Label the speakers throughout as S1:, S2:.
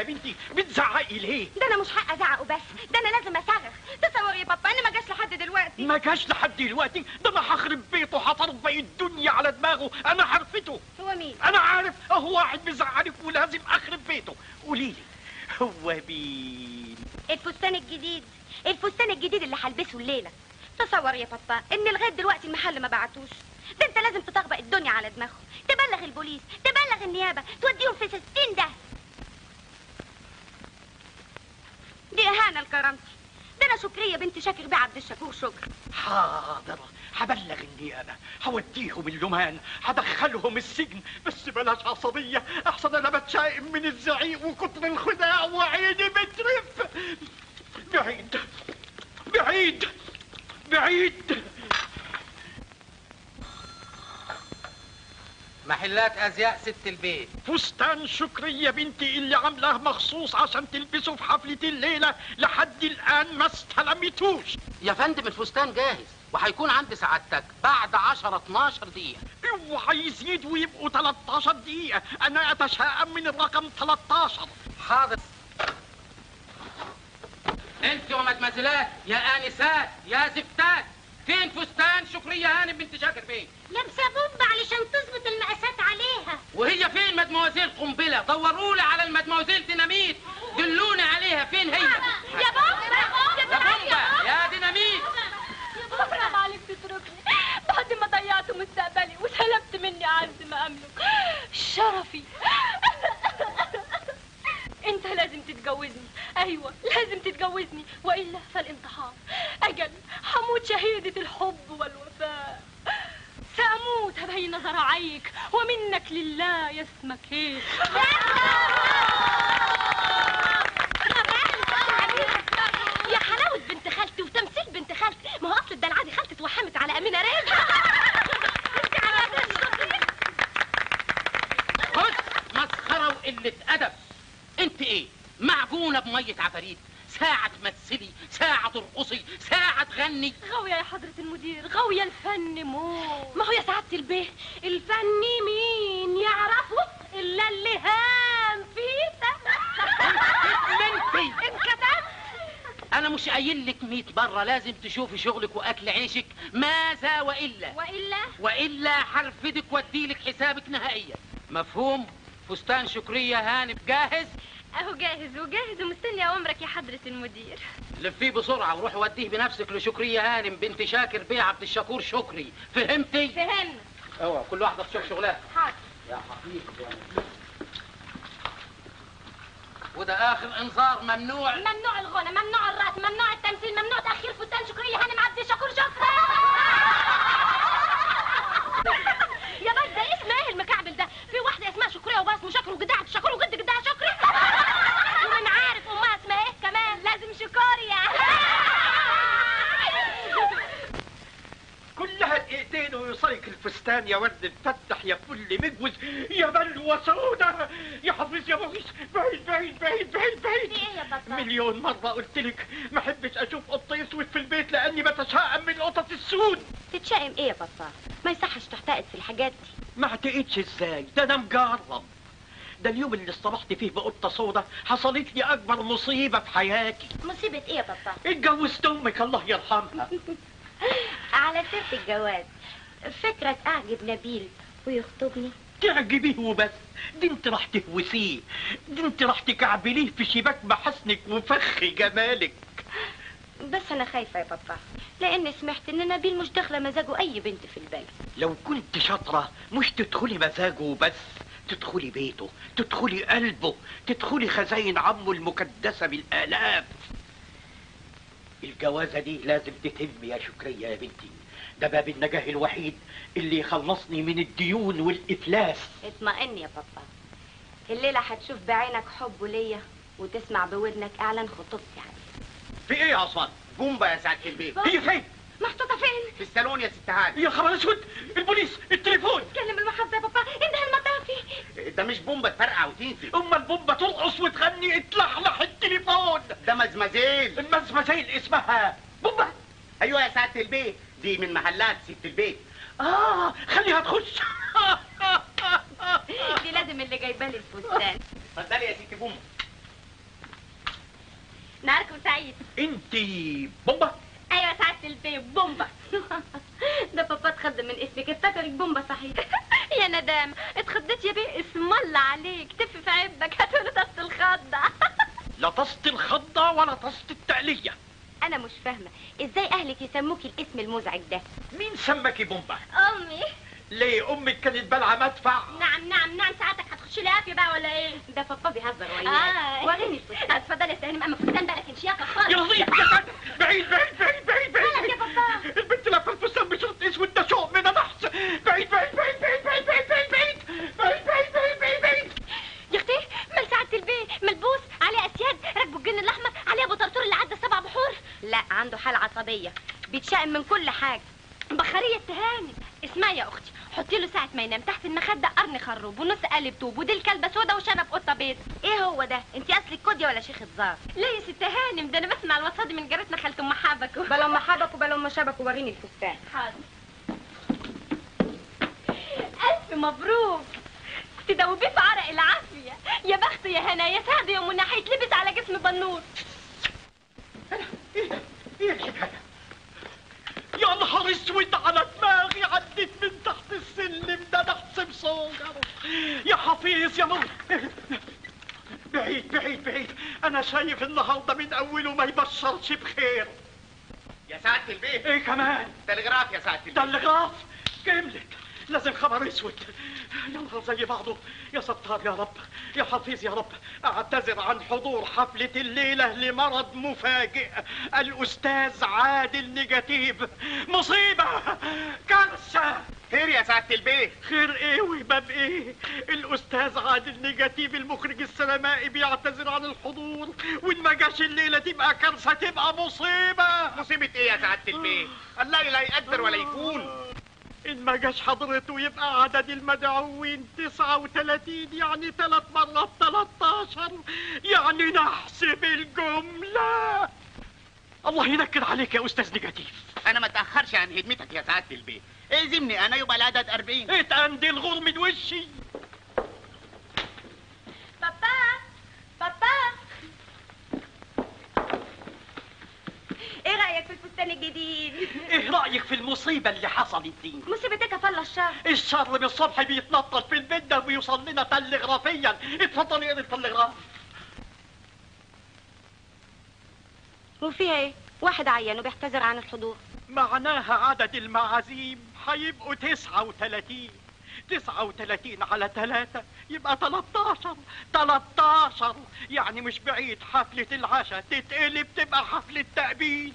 S1: بنتي بتزعقي ليه
S2: ده انا مش حق ازعقه بس ده انا لازم اصرخ تصور يا بابا ان ما جاش لحد دلوقتي
S1: ما جاش لحد دلوقتي ده انا هخرب بيته هطربق الدنيا على دماغه انا عرفته
S2: هو مين
S1: انا عارف هو واحد بيزعلك ولازم اخرب بيته قولي لي هو مين
S2: الفستان الجديد الفستان الجديد اللي هلبسه الليله تصور يا بابا ان لغايه دلوقتي المحل ما بعتوش ده انت لازم تطبق الدنيا على دماغهم تبلغ البوليس تبلغ النيابه توديهم في ستين ده دي اهانه لكرامتي ده انا شكريه بنت شاكر بيه عبد الشكور شكر
S1: حاضر هبلغ النيابة هوديهم اللمان هدخلهم السجن بس بلاش عصبية أحسن أنا بتشائم من الزعيق وكتر الخداع وعيني بترف بعيد بعيد بعيد
S3: محلات ازياء ست البيت
S1: فستان شكرية بنتي اللي عاملاه مخصوص عشان تلبسه في حفلة الليلة لحد الآن ما استلمتوش
S3: يا فندم الفستان جاهز وهيكون عند سعادتك بعد 10 12 دقيقة
S1: اوعى يزيد ويبقوا 13 دقيقة أنا أتشائم من الرقم 13
S3: حاضر انت ومدمزلات يا انسات يا زفتات فين فستان شكرية هانم بنت شاكر فين
S2: لابسه بومب علشان تظبط المقاسات عليها
S3: وهي فين مدموزيل قنبلة دوروا لي على المدموزيل ديناميت دلوني عليها فين هي
S2: يا بابا
S3: يا بومبا يا ديناميت
S4: حرام عليك تتركني بعد ما ضيعت مستقبلي وسلبت مني اعز ما املك شرفي انت لازم تتجوزني ايوه لازم تتجوزني والا فالانتحار اجل حموت شهيدة الحب والوفاء سأموت بين ذراعيك ومنك لله يسمك ايه
S2: يا حلاوة بنت خالتي وتمثيل بنت خالتي ما هو اصل الدلعه دي خالتي اتوحمت على امينه راجع
S3: خد مسخرة وقلة أدب أنت إيه؟ معجونة بمية عفاريت ساعة تمثلي ساعة ترقصي ساعة تغني
S4: غاوية يا حضرة المدير غاوية الفن موت
S2: ما هو يا سعادة البيه الفن مين يعرفه الا اللي هام فيه
S3: منتي
S2: انكتب
S3: أنا مش قايل لك 100 مرة لازم تشوفي شغلك وأكل عيشك ماذا وإلا
S2: والا
S3: وإلا حرفدك وأديلك حسابك نهائيا مفهوم؟ فستان شكرية هانم جاهز؟
S4: اهو جاهز وجاهز ومستني عمرك يا حضرة المدير
S3: لفيه بسرعة وروح وديه بنفسك لشكرية هانم بنت شاكر بيه عبد الشكور شكري فهمتي؟
S2: فهمنا
S3: اوعى كل واحدة تشوف شغلها
S2: حاضر
S3: يا حقيقي وده آخر إنذار ممنوع
S2: ممنوع الغنى ممنوع الرقص ممنوع التمثيل ممنوع تأخير فستان شكرية هانم عبد الشكور شكرا يا بس ده اسم ايه المكعبل ده في واحدة اسمها شكرية وبقى اسمه شكر وجدها عبد الشكور وجد جدها شكري ومن عارف امها اسمها ايه كمان لازم شكوريا
S1: كلها دقيقتين ويوصلك الفستان يا ورد الفتح يا فل مجوز يا بلوى سودة يا حافظ يا بويس بعيد بعيد بعيد بعيد بعيد
S2: في ايه يا بطل
S1: مليون مرة قلت لك ما احبش اشوف قط يسود في البيت لاني بتشائم من القطط السود
S2: تتشائم ايه يا بطل ما يصحش تعتقد في الحاجات دي
S1: ما اعتقدش ازاي ده انا مجرب ده اليوم اللي اصطبحت فيه بقطة سودة حصلت لي اكبر مصيبة في حياتي
S2: مصيبة ايه يا بطل
S1: اتجوزت امك الله يرحمها
S2: على سيرة الجواز فكرة اعجب نبيل ويخطبني
S1: تعجبيه وبس دي انت راح تهوسيه دي انت راح تكعبليه في شباك محاسنك وفخ جمالك
S2: بس انا خايفة يا بابا لاني سمعت ان نبيل مش داخلة مزاجه اي بنت في البلد
S1: لو كنت شاطرة مش تدخلي مزاجه وبس تدخلي بيته تدخلي قلبه تدخلي خزاين عمه المكدسة بالآلاف الجوازة دي لازم تتم يا شكرية يا بنتي ده باب النجاح الوحيد اللي يخلصني من الديون والإفلاس
S2: اطمئن يا بابا الليلة هتشوف بعينك حبه ليا وتسمع بودنك اعلان خطوبتي عليه
S1: في ايه يا عصام؟
S5: بومبا يا سعادة البيت
S1: هي فين؟
S2: محطوطة فين؟
S5: في الصالون يا ست هاني
S1: يا خبر اسود البوليس التليفون
S2: كلم المحافظة يا بابا انده المطافي
S5: ده مش بومبا تفرقع وتنسي
S1: اما البومبة ترقص وتغني اتلحلح التليفون
S5: ده مزمزيل
S1: المزمزيل اسمها بومبة
S5: ايوه يا سعادة البيت دي من محلات ست البيت
S1: اه خليها تخش
S2: دي لازم اللي جايبه لي الفستان
S5: اتفضلي يا ست بومبا
S2: نهاركم سعيد
S1: انت بومبا
S2: ايوه سعاده البيه بومبا ده بابا اتخض من اسمك افتكرك بومبا صحيح يا ندام اتخضيت يا بيه اسم الله عليك تف في عبك هاتولي طاسه الخضه
S1: لا طست الخضة ولا طست التقلية
S2: انا مش فاهمه ازاي اهلك يسموكي الاسم المزعج ده
S1: مين سمكي بومبا
S2: امي
S1: ليه امك كانت بلعة مدفع
S2: نعم نعم نعم ساعتك هتخشي لي قافيه بقى ولا ايه ده بابا بيهزر وياك وريني الفستان اتفضلي يا سهيم اما الفستان ده لكن شياكه خالص
S1: يا رضيع يا ساتر بعيد بعيد بعيد بعيد بعيد
S2: مالك يا بابا
S1: البنت لابسه الفستان بشرط اسود ده شوق من النحس بعيد بعيد بعيد بعيد بعيد بعيد بعيد بعيد بعيد بعيد بعيد بعيد بعيد
S2: يا اختي مال سعاده البيه ملبوس عليه اسياد راكبه الجن الاحمر عليه ابو طرطور اللي عدى سبع بحور لا عنده حاله عصبيه بيتشائم من كل حاجه بخاريه تهاني اسمعي يا اختي حطي له ساعه ما ينام تحت المخده قرن خروب ونص قالب طوب ودي الكلبه سودا وشنب قطه بيض ايه هو ده انت اصلك كوديا ولا شيخ الزار لا يا ست هانم ده انا بسمع الوصفه دي من جارتنا خالة ام حبكو بلا ام حبكو بلا ام شبكو وريني الفستان حاضر الف مبروك تدوبيه في عرق العافيه يا بخت يا هنا يا سعد يا منى هيتلبس على جسم بنور
S1: ايه ده؟ ايه الحكايه يا نهار اسود على دماغي عديت من تحت السلم ده نحسب صوغر يا حفيظ يا مر بعيد بعيد بعيد انا شايف النهارده من اوله ما يبشرش بخير
S5: يا سعادة البيه
S1: ايه كمان
S5: تلغراف يا سعادة
S1: ده
S5: البيه
S1: الغراف كملت لازم خبر اسود يا نهار زي بعضه يا ستار يا رب يا حفيظ يا رب اعتذر عن حضور حفلة الليلة لمرض مفاجئ الاستاذ عادل نجاتيب مصيبة كارثة
S5: خير يا سعادة البيه
S1: خير ايه وباب ايه الاستاذ عادل نجاتيب المخرج السينمائي بيعتذر عن الحضور وان ما جاش الليله تبقى كارثه تبقى مصيبه
S5: مصيبة ايه يا سعادة البيه الله لا يقدر ولا يكون
S1: إن ما جاش حضرته يبقى عدد المدعوين 39 يعني ثلاث مرات 13 يعني نحسب الجملة الله ينكد عليك يا أستاذ نجاتيف
S5: انا ما اتاخرش عن خدمتك يا سعادة البيه الزمني انا يبقى العدد 40
S1: اتقندي الغور من وشي
S2: بابا بابا ايه رايك في الفستان الجديد
S1: إيه رأيك في المصيبة اللي حصلت دي؟
S2: مصيبتك فل الشر
S1: الشر من الصبح بيتنطط في البيت ده ويوصل لنا تلغرافيا اتفضلي اقري التلغراف
S2: وفيها ايه واحد عيان وبيعتذر عن الحضور
S1: معناها عدد المعازيم هيبقوا 39 39 على 3 يبقى 13 13 يعني مش بعيد حفلة العشاء تتقلب تبقى حفلة تأبين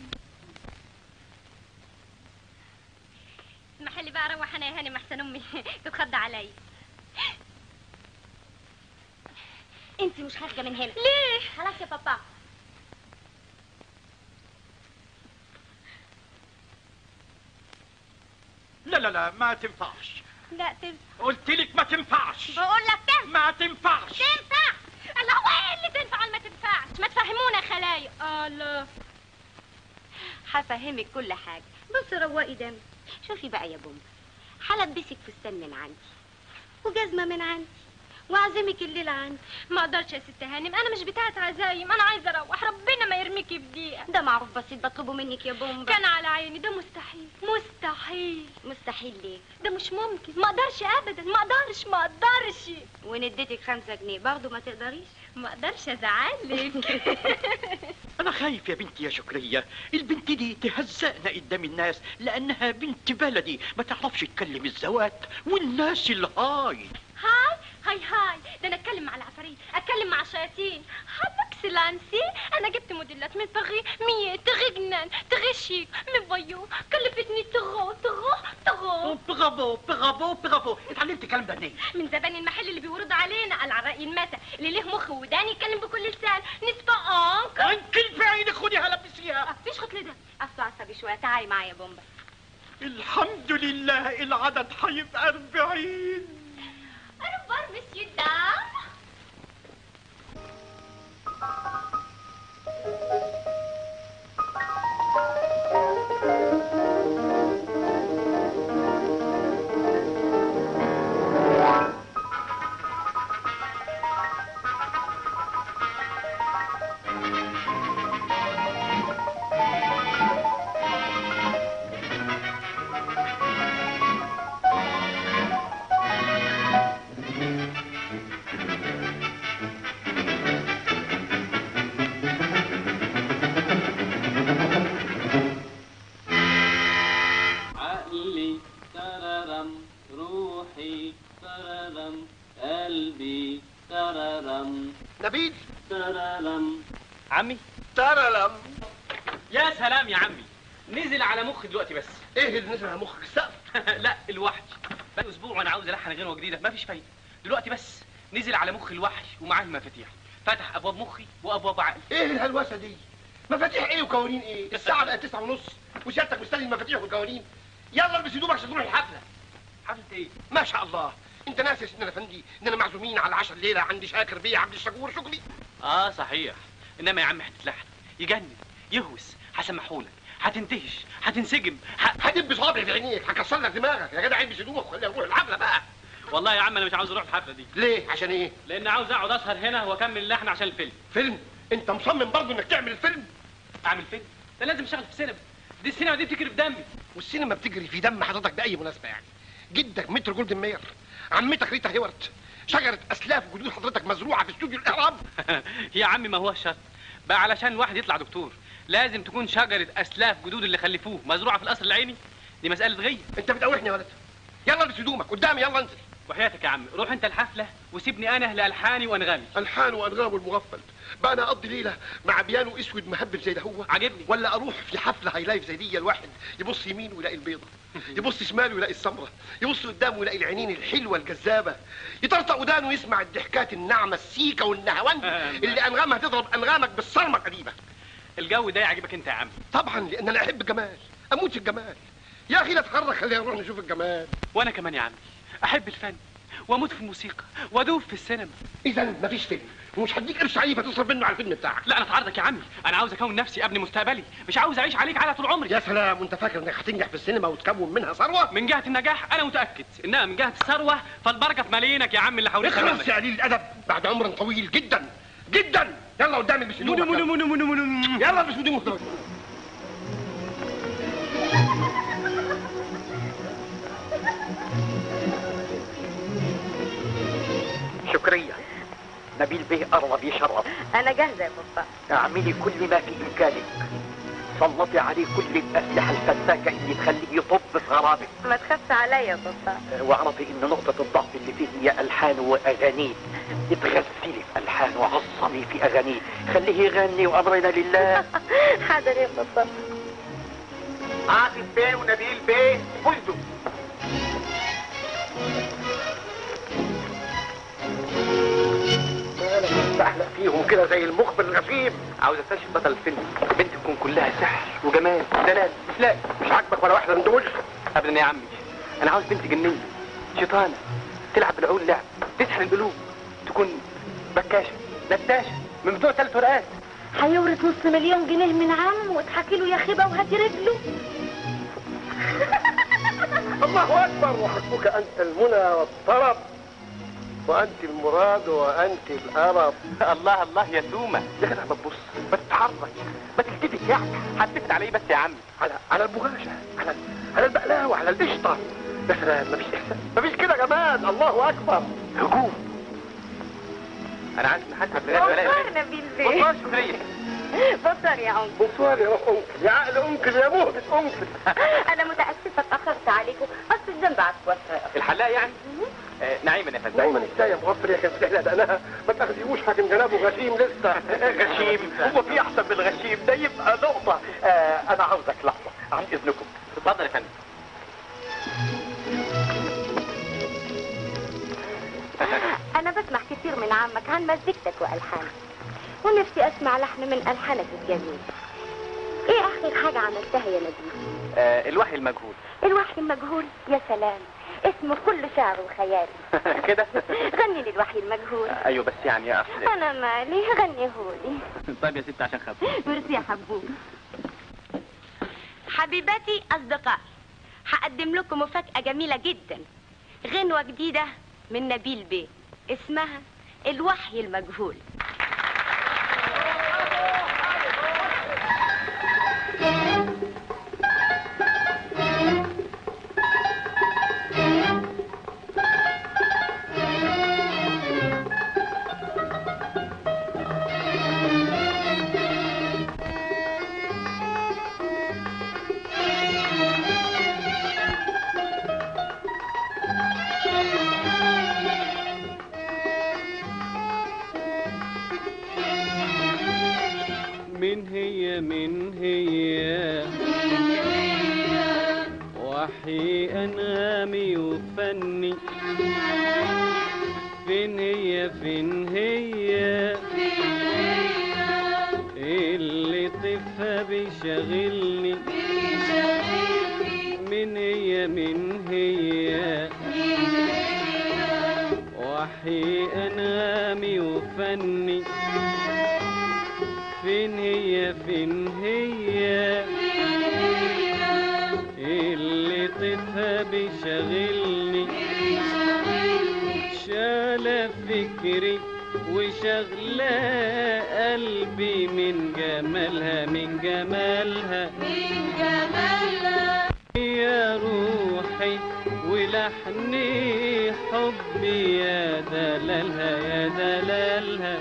S2: اسمحي لي بقى اروح انا يا هانم احسن امي تتخضى عليا انت مش خارجه من هنا ليه خلاص يا بابا
S1: لا لا لا ما تنفعش
S2: لا تنفع
S1: قلت لك ما تنفعش
S2: بقول لك تنفع
S1: ما تنفعش
S2: تنفع الله هو ايه اللي تنفع ولا ما تنفعش ما تفهمونا خلايا الله هفهمك كل حاجه بصي روقي دم شوفي بقى يا بومبا هلبسك فستان من عندي وجزمه من عندي واعزمك الليله عندي ما اقدرش يا ست هانم انا مش بتاعه عزايم انا عايزه اروح ربنا ما يرميكي في دقيقه ده معروف بسيط بطلبه منك يا بومبا كان على عيني ده مستحيل مستحيل مستحيل ليه ده مش ممكن ما اقدرش ابدا ما اقدرش ما اقدرش وان اديتك خمسة جنيه برضه ما تقدريش ما اقدرش ازعلك
S1: أنا خايف يا بنتي يا شكرية البنت دي تهزقنا قدام الناس لأنها بنت بلدي ما تعرفش تكلم الزوات والناس الهاي
S2: هاي هاي هاي ده انا اتكلم مع العفاريت اتكلم مع الشياطين هاي اكسلانسي انا جبت موديلات من باري مية تغي جنان تغي شيك من فايو كلفتني تغو تغو تغو
S1: برافو برافو برافو اتعلمت الكلام ده منين؟
S2: من زبائن المحل اللي بيورد علينا قال على رأي المثل اللي له مخ ودان يتكلم بكل لسان نسبة انك
S1: انكل في عينك خديها لبسيها
S2: مفيش خطل ده اصله عصبي شوية تعالي معايا يا بومبا
S1: الحمد لله العدد هيبقى أربعين
S2: انا بار مسيو دام
S6: عمي
S1: ترلم
S6: يا سلام يا عمي نزل على مخي دلوقتي بس
S1: ايه اللي نزل على مخك السقف
S6: لا الوحش بقى اسبوع وانا عاوز الحن غنوه جديده مفيش فايده دلوقتي بس نزل على مخي الوحش ومعاه المفاتيح فتح ابواب مخي وابواب عقلي
S1: ايه الهلوسه دي مفاتيح ايه وكوانين ايه الساعه بقت تسعة ونص وسيادتك مستني المفاتيح والكوانين يلا البس هدومك عشان نروح الحفله
S6: حفله ايه
S1: ما شاء الله انت ناسي يا سيدنا الافندي اننا معزومين على عشر ليله عند شاكر بيه عبد الشكور شكري
S6: اه صحيح انما يا عم حته لحن يجنن يهوس هسمحهولك هتنتهش هتنسجم ح...
S1: هدب صابعي في عينيك هكسر لك دماغك يا جدع البس هدومك وخلينا نروح الحفله بقى
S6: والله يا عم انا مش عاوز اروح الحفله دي
S1: ليه عشان ايه
S6: لان عاوز اقعد اسهر هنا واكمل اللحن عشان الفيلم
S1: فيلم انت مصمم برضه انك تعمل الفيلم
S6: اعمل فيلم ده لازم اشتغل في السينما دي السينما دي بتجري في دمي
S1: والسينما بتجري في دم حضرتك باي مناسبه يعني جدك متر جولدن مير عمتك ريتا هيورت شجره اسلاف جدود حضرتك مزروعه في استوديو الاعراب
S6: يا عمي ما هو شرط بقى علشان الواحد يطلع دكتور لازم تكون شجره اسلاف جدود اللي خلفوه مزروعه في القصر العيني دي مساله غيه
S1: انت بتقاوحني يا ولد يلا البس هدومك قدامي يلا انزل
S6: وحياتك يا عم روح انت الحفله وسيبني انا لالحاني وانغامي
S1: الحان وانغام المغفل بقى انا اقضي ليله مع بيانو اسود مهبب زي ده هو
S6: عاجبني
S1: ولا اروح في حفله هاي لايف زي دي الواحد يبص يمين ويلاقي البيضه يبص شمال ويلاقي السمره يبص قدامه ويلاقي العينين الحلوه الجذابه يطرطق ودانه ويسمع الضحكات الناعمه السيكه والنهوان اللي انغامها تضرب انغامك بالصرمه القديمه
S6: الجو ده يعجبك انت يا عم
S1: طبعا لان انا احب الجمال اموت في الجمال يا اخي لا تخرج خلينا نروح نشوف الجمال
S6: وانا كمان يا عمي احب الفن واموت في الموسيقى وادوب في السينما
S1: اذا مفيش فيلم ومش هديك قرش عيب تصرف منه على الفيلم بتاعك
S6: لا انا في عرضك يا عمي انا عاوز اكون نفسي ابني مستقبلي مش عاوز اعيش عليك على طول عمري
S1: يا سلام وانت فاكر انك هتنجح في السينما وتكون منها ثروه
S6: من جهه النجاح انا متاكد انما من جهه الثروه فالبركه في مالينك يا عم اللي حواليك
S1: اخلص يا قليل الادب بعد عمر طويل جدا جدا يلا قدامي البس
S6: منو
S1: هدومك
S6: منو منو منو منو
S1: يلا البس هدومك
S5: شكرية نبيل بيه قرب يشرف
S2: انا جاهزه يا بابا
S5: اعملي كل ما في امكانك سلطي عليه كل الاسلحه الفتاكه اللي تخليه يطب في غرامك
S2: ما تخافش عليا يا بابا
S5: واعرفي ان نقطه الضعف اللي فيه هي الحان واغانيه اتغسلي في الحان وعصبي في اغانيه خليه يغني وامرنا لله
S2: حاضر يا بابا
S5: عاطف بيه ونبيل بيه فزوا
S1: احلق فيهم كده زي المخبر الغشيم
S6: عاوز اكتشف بطل الفيلم بنت تكون كلها سحر وجمال ودلال مش لاقي
S1: مش عاجبك ولا واحده من دول
S6: ابدا يا عمي انا عاوز بنت جنيه شيطانه تلعب بالعقول لعب تسحر القلوب تكون بكاشه نتاشه من بتوع ثلاث ورقات
S2: هيورث نص مليون جنيه من عم وتحكي له يا خيبه وهاتي رجله
S1: الله اكبر وحسبك انت المنى والطرب وانت المراد وانت الارب
S6: الله الله يا سومه
S1: يا جدع ما تبص ما تتحرك ما تلتفت يعني
S6: هتلفت على ايه بس يا عمي
S1: على على البغاشه على على البقلاوه على القشطه يا سلام مفيش احساس مفيش كده جمال الله اكبر هجوم
S6: انا عايز نحاسب
S2: بصر نبيل بيه
S6: بص شكريه
S2: بصر يا عم
S1: بصوار يا روح انكل يا عقل انكل يا مهبط انكل
S2: انا متاسفه اتاخرت عليكم بس الذنب على الوسط
S6: الحلاق يعني آه نعيما يا فندم
S1: دايما ازاي يا مغفر يا كان تحلق دقنها ما تاخديهوش حاكم جنابه غشيم لسه
S5: غشيم هو في احسن من الغشيم ده يبقى نقطه آه انا عاوزك لحظه عن اذنكم
S6: اتفضل يا فندم
S2: انا بسمع كتير من عمك عن مزيكتك والحانك ونفسي اسمع لحن من الحانك الجميل ايه اخر حاجه عملتها يا نبيل
S6: آه الوحي المجهول
S2: الوحي المجهول يا سلام اسمه كل شعر وخيال
S6: كده
S2: غني لي الوحي المجهول
S6: ايوه بس يعني يا اصل
S2: انا مالي غنيهولي
S6: طيب يا ست عشان خاطر
S2: ميرسي يا حبوب حبيباتي اصدقائي هقدم لكم مفاجأة جميلة جدا غنوة جديدة من نبيل بيه اسمها الوحي المجهول
S7: فين هي من هي وحي أنغامي وفني فين هي فين هي اللي طفها بيشغلني من هي من هي وحي أنغامي وفني فين هي فين هي اللي طفها بيشغلني شال فكري وشغلة قلبي من جمالها من جمالها يا روحي ولحني حبي يا دلالها يا دلالها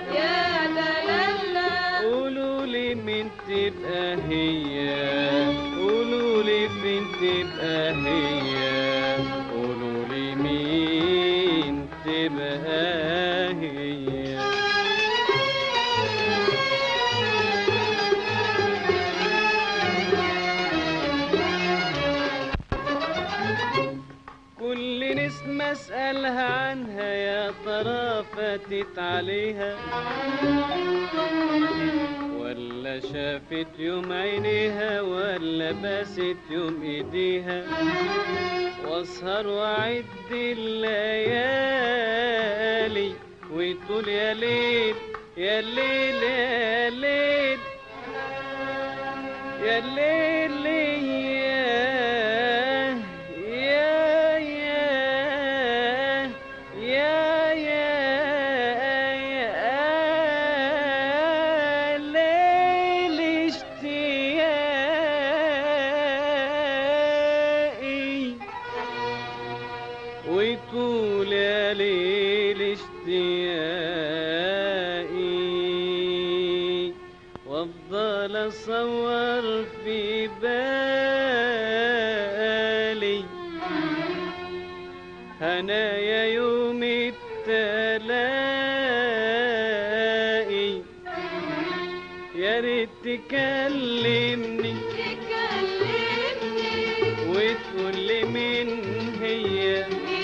S7: قولوا لي مين تبقى هي قولوا لي فين تبقى هي قولوا لي مين تبقى هي كل نسمة اسألها عنها يا ترى فاتت عليها ولا شافت يوم عينيها ولا باست يوم ايديها واسهر واعد الليالي وتقول يا ليل يا ليل يا ليل يا ليل يا يا يا يا يا ليل اشتياقي ويطول يا ليل اشتياقي وافضل اصور في بالي هنايا يوم التلاقي يا ريت تكلمني وتقول لي مين هي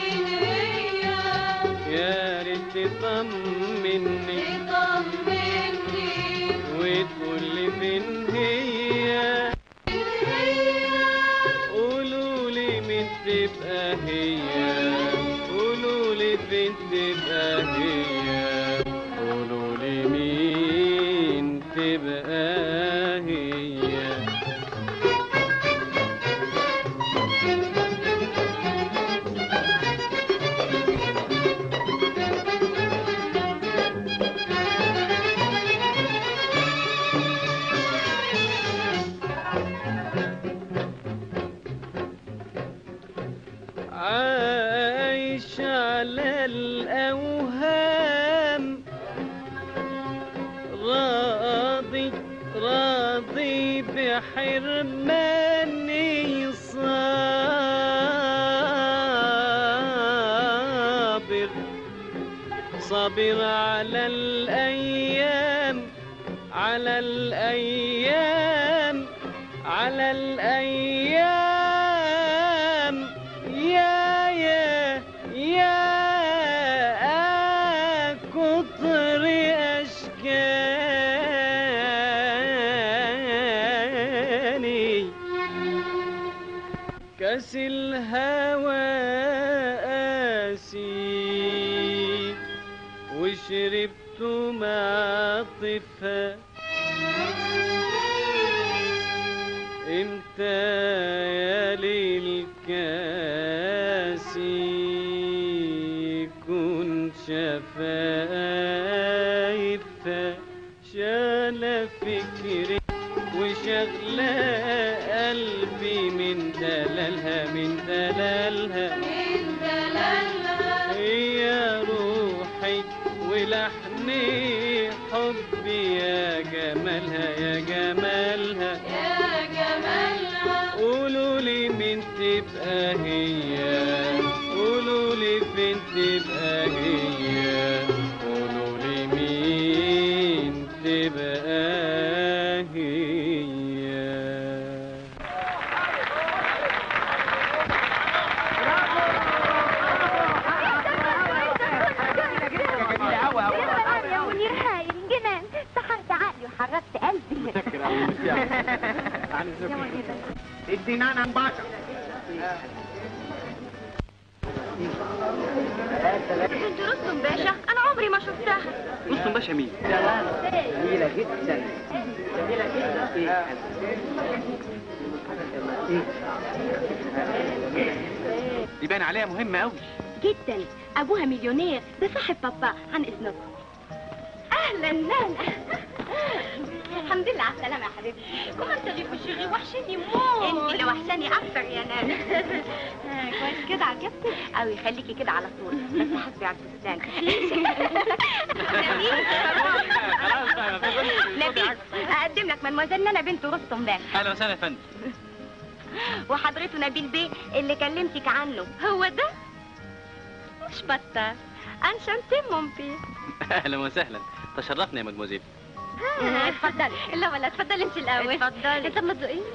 S7: يا ريت تطمني وتقول لي مين هي قولوا لي مين تبقى هي قولوا لي فين تبقى هي قولوا لي مين تبقى هي عايش على الأوهام راضي راضي بحرماني صابر صابر على الأيام على الأيام على الأيام يا يا يا كتر أشكاني كاس الهوى قاسي وشربت معطفها امتى يا ليل كاسي كن شفايفها شال فكري وشغلة قلبي من دلالها من دلالها هي روحي ولحني حبي يا جمالها يا جمالها قولوا لي مين تبقى هي قولوا لي فين تبقى هي قولوا لي مين تبقى هي
S1: ادينا انا مباشر
S2: بنت رستم باشا انا عمري ما شفتها
S7: رستم باشا مين؟
S5: جميلة جدا جميلة جدا
S7: دي باين عليها مهمة قوي
S2: جدا ابوها مليونير ده صاحب بابا عن اذنكم اهلا نانا الحمد لله على السلامة يا حبيبتي كمان تليفو شيري وحشاني موت انت اللي وحشاني اكتر يا نانا كويس كده عجبتك قوي خليكي كده على طول بس حسبي على الفستان نبيل اقدم لك مدموزيل نانا بنت رستم باشا
S7: اهلا وسهلا يا فندم
S2: وحضرته نبيل بيه اللي كلمتك عنه هو ده مش بطة انشانتي مامبي
S7: اهلا وسهلا تشرفنا يا مدموزيل
S2: اتفضلي لا ولا اتفضلي انت الاول اتفضلي طب ما تذوقيش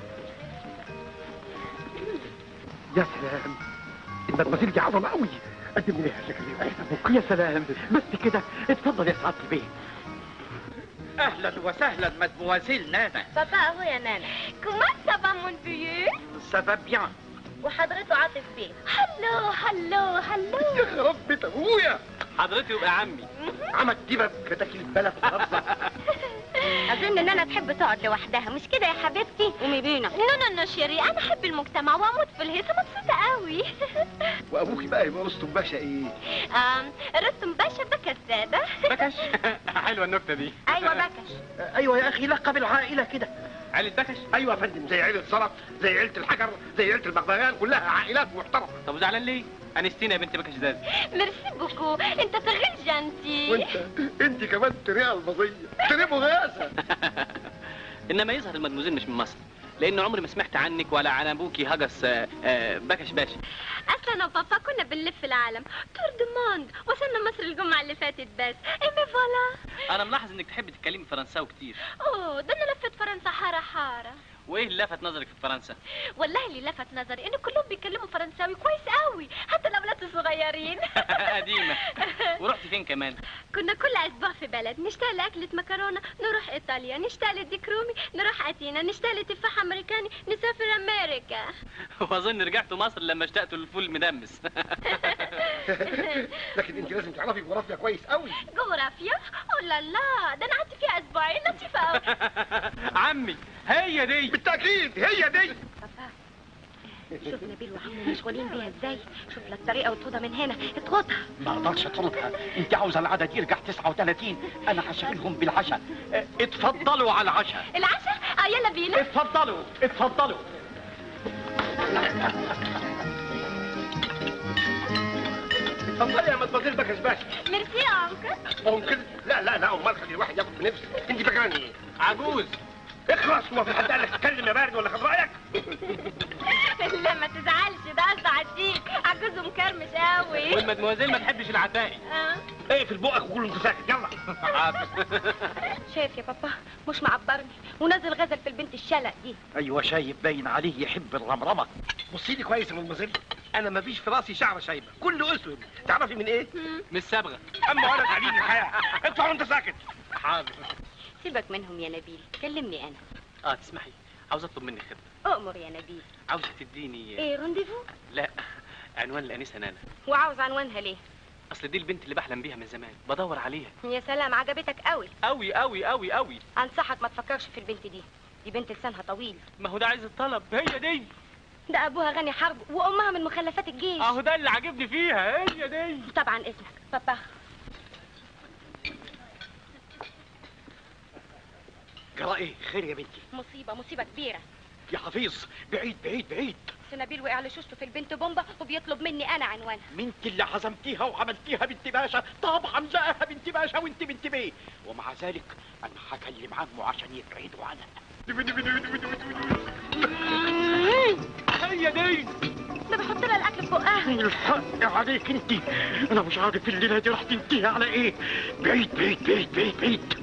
S1: يا سلام المدمزيل دي عظمة قوي قدم لي شكل يا سلام بس كده اتفضل يا سعادة البيه اهلا وسهلا مدموازيل نانا
S2: بابا اهو يا نانا كمان سافا مون بيو
S1: سافا بيان
S2: وحضرته عاطف بيه هلو هلو هلو
S1: يا رب ابويا
S7: حضرتك يبقى عمي
S1: عمك دي كتاكي البلد خلاص
S2: اظن ان انا تحب تقعد لوحدها مش كده يا حبيبتي قومي بينا نو نو نو شيري انا احب المجتمع واموت في الهيصه مبسوطه قوي
S1: وابوكي بقى يبقى رستم باشا ايه
S2: آم، رستم باشا بكى الساده
S7: بكش حلوة النكتة دي
S2: ايوه بكش
S1: ايوه يا اخي لقب العائله كده
S7: عيلة بكش
S1: ايوه يا فندم زي عيله سلط زي عيله الحجر زي عيله البغبغان كلها عائلات محترمه
S7: طب وزعلان ليه؟ انستينا يا بنت بكش زاز
S2: ميرسي بوكو انت تغير جانتي
S1: وانت انت كمان تريقه البظيه تريقه مغاسه
S7: انما يظهر المدموزيل مش من مصر لان عمري ما سمعت عنك ولا عن ابوكي هجس آه، آه، بكش باشا
S2: اصلا انا وبابا كنا بنلف العالم تور دو موند وصلنا مصر الجمعه اللي فاتت بس ايمي فوالا
S7: انا ملاحظ انك تحبي تتكلمي فرنساوي كتير
S2: اوه ده انا لفت فرنسا حاره حاره
S7: وايه اللي لفت نظرك في فرنسا
S2: والله اللي لفت نظري ان كلهم بيتكلموا فرنساوي كويس قوي حتى الاولاد الصغيرين
S7: قديمة ورحتي فين كمان
S2: كنا كل اسبوع في بلد نشتاق لاكله مكرونه نروح ايطاليا نشتاق للديك رومي نروح اتينا نشتاق لتفاح امريكاني نسافر امريكا
S7: واظن رجعتوا مصر لما اشتقتوا للفول المدمس
S1: لكن انت لازم تعرفي جغرافيا كويس قوي
S2: جغرافيا اوه لا لا ده انا قعدت فيها اسبوعين لطيفه قوي
S7: عمي هي دي
S1: بالتاكيد هي دي
S2: شوف نبيل وعمه مشغولين بيها ازاي شوف لك طريقه وتاخدها من هنا اطردها
S5: ما اقدرش اطردها انت عاوزه العدد يرجع 39 انا هشغلهم بالعشاء اه، اتفضلوا على العشاء
S2: العشاء اه يلا بينا
S5: اتفضلوا اتفضلوا
S1: اتفضلي يا مدمزيل بكش باشا
S2: ميرسي يا انكل
S1: ممكن لا لا لا امال خلي الواحد ياخد بنفسه انت فاكراني ايه
S7: عجوز
S1: اخلص ما في حد قال لك اتكلم يا بارد ولا خد رايك
S2: لا ما تزعلش ده قصد عديك عجوز ومكرمش قوي
S7: والمدموزيل ما تحبش العتاقي
S2: آه.
S1: اقفل بقك وقول انت ساكت يلا
S2: شايف يا بابا مش معبرني ونازل غزل في البنت الشلق دي
S5: ايوه شايف باين عليه يحب الرمرمه
S1: بصي لي كويس يا مدمزيل انا ما فيش في راسي شعره شايبه كله اسود تعرفي من ايه
S7: مش صبغة
S1: اما انا تعليم الحياه اطلع وانت ساكت
S7: حاضر
S2: سيبك منهم يا نبيل كلمني انا
S7: اه تسمحي عاوز اطلب منك خدمة
S2: اؤمر يا نبيل
S7: عاوزة تديني
S2: ايه رونديفو
S7: لا عنوان الانسة نانا
S2: وعاوز عنوانها ليه
S7: اصل دي البنت اللي بحلم بيها من زمان بدور عليها
S2: يا سلام عجبتك قوي
S7: قوي قوي قوي قوي
S2: انصحك ما تفكرش في البنت دي دي بنت لسانها طويل
S7: ما هو ده عايز الطلب هي دي
S2: ده ابوها غني حرب وامها من مخلفات الجيش
S7: اهو ده اللي عاجبني فيها هي دي
S2: طبعا اذنك بابا
S5: جرى ايه خير يا بنتي
S2: مصيبه مصيبه كبيره
S5: يا حفيظ بعيد بعيد بعيد
S2: سنابيل وقع لشوشته في البنت بومبا وبيطلب مني انا عنوانها
S5: انت اللي عزمتيها وعملتيها بنت باشا طبعا لقاها بنت باشا وانت بنت بيه ومع ذلك انا هكلم عمه عشان يبعدوا عنها
S7: هي دي
S2: ده بيحط لها الاكل في بقها
S5: الحق عليك انت انا مش عارف الليله دي راح تنتهي على ايه بعيد بعيد بعيد بعيد بعيد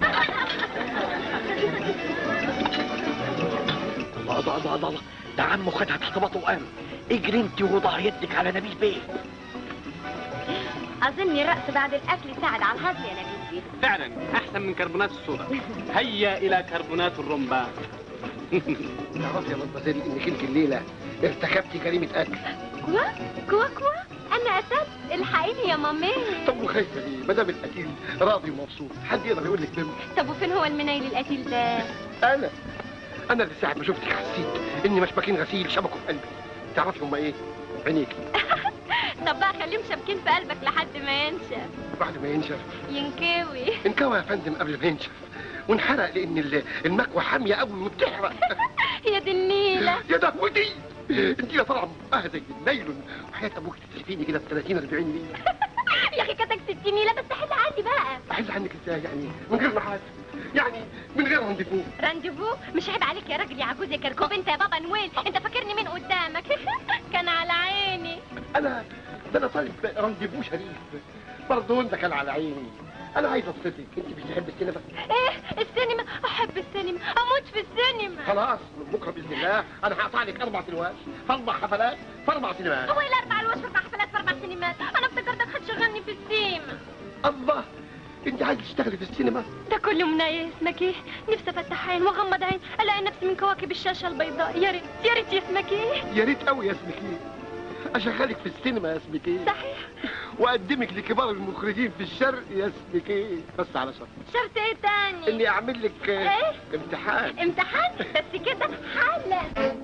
S5: الله الله الله الله ده عمه خدها تحت بطه وقام اجري انت وضع يدك على نبيل بيه
S2: اظن الرقص بعد الاكل يساعد على الهضم يا نبيل
S7: فعلا احسن من كربونات الصودا هيا الى كربونات الرمبا
S6: تعرفي يا مدمزيل انك انت الليله ارتكبتي جريمه اكل
S2: كوا كوا كوا انا اسد الحقيني يا مامي
S6: طب وخايفه ليه؟ ما دام القتيل راضي ومبسوط حد يقدر يقول لك منه
S2: طب وفين هو المنيل القتيل ده
S6: انا انا اللي ساعه ما شفتك حسيت اني مشبكين غسيل شبكوا في قلبي تعرفي هما ايه؟ عينيكي
S2: طب بقى خليهم شابكين في قلبك لحد ما ينشف
S6: بعد ما ينشف
S2: ينكوي
S6: انكوى يا فندم قبل ما ينشف وانحرق لان ال- المكوى حاميه قوي وبتحرق
S2: يا دي النيله
S6: يا دهوتي انت يا طالعه مقاهه زي النايلون وحياه ابوك تسلفيني كده ب 30 40 ليره
S2: يا اخي كتك 60 نيله بس حل عندي بقى
S6: احل عنك ازاي يعني من غير محاسب يعني من غير رانديفو
S2: رانديفو مش عيب عليك يا راجل يا عجوز يا كركوب انت يا بابا نويل انت فاكرني مين قدامك كان على عيني
S6: انا ده انا طالب رانديفو شريف برضه ده كان على عيني انا عايز ابسطك انت مش بتحب السينما
S2: ايه السينما احب السينما اموت في السينما
S6: خلاص من بكره باذن الله انا هقطع لك اربع سنوات في اربع حفلات في اربع سينمات
S2: هو الاربع الوش في اربع حفلات في اربع سينمات انا افتكرتك هتشغلني في السيما
S6: الله انت عايز تشتغلي في السينما
S2: ده كله منايا اسمك ايه نفسي افتح عين واغمض عين الاقي نفسي من كواكب الشاشه البيضاء يا ريت يا ريت اسمك ايه
S6: يا ريت قوي يا اسمك ايه اشغلك في السينما يا اسمك ايه
S2: صحيح
S6: واقدمك لكبار المخرجين في الشرق يا اسمك ايه بس على شرط
S2: شفت ايه تاني
S6: اني اعمل لك آه،
S2: إيه؟
S6: امتحان
S2: امتحان بس كده حالا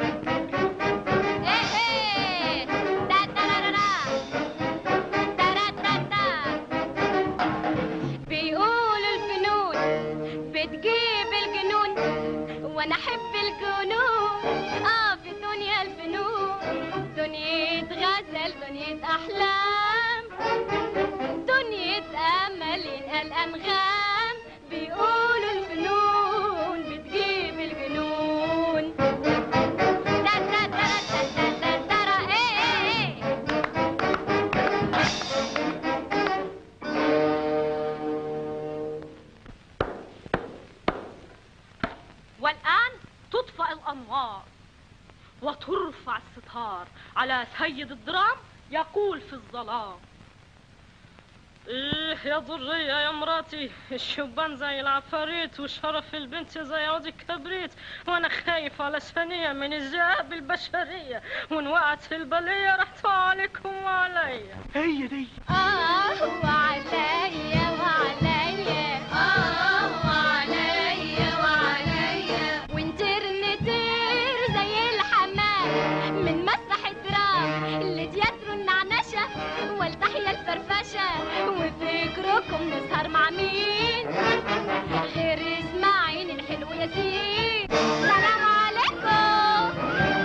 S2: ايه ايه دا ترارارا. تراتاتا. بيقولوا الفنون بتجيب الجنون وانا احب الجنون اه في دنيا الفنون دنيا غزل دنيا احلام دنيا امل ينقل انغام بيقولوا الفنون بتجيب الجنون دا دا دا دا دا دا دا ايه ايه ايه
S4: والآن تطفأ الأنوار وترفع الستار على سيد الدرام يقول في الظلام ايه يا ضرية يا مراتي الشبان زي العفاريت وشرف البنت زي عود الكبريت وانا خايف على ثانية من الذئاب البشرية وان وقعت في البلية راح تقع عليكم وعليا
S1: هي دي
S2: آه وعليا وعليا آه وعليا وعليا وانترنتير زي الحمام من مسرح الدرام اللي تياترو النعنشة والتحية الفرفشة وفكركم نسهر مع مين غير اسماعيل الحلو ياسين سلام عليكم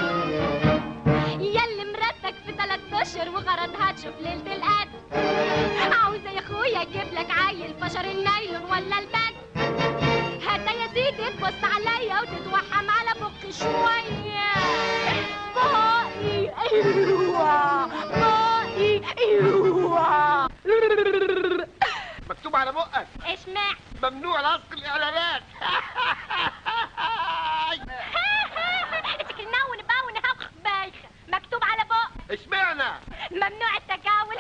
S2: ياللي مرتك في ثلاث اشهر وغرضها تشوف ليله القدر عاوزه يا اخويا اجيب لك عيل فشر النايلون ولا البد هات يا سيدي تبص عليا وتتوحم على بقي شويه بقي ايوه بقي ايوه
S6: مكتوب على بقك
S2: اشمع
S6: ممنوع لصق الاعلانات
S2: تكلنا ونباون هاخ بايخه مكتوب على بق
S6: اشمعنى
S2: ممنوع التجاول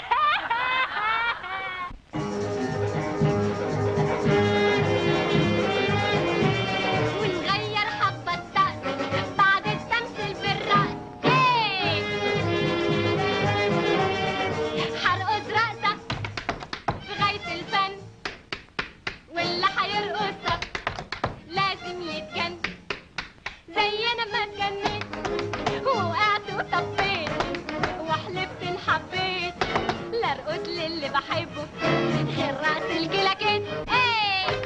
S2: ونغير حبة طقس بعد التمثيل بالرقص إيه! هرقص رقصة في غاية الفن واللي هيرقصها لازم يتجن زي انا ما اتجنيت وقعت وطفيت وحلفت ان حبيت لا ارقص للي بحبه غير رقص الكلاكيت ايه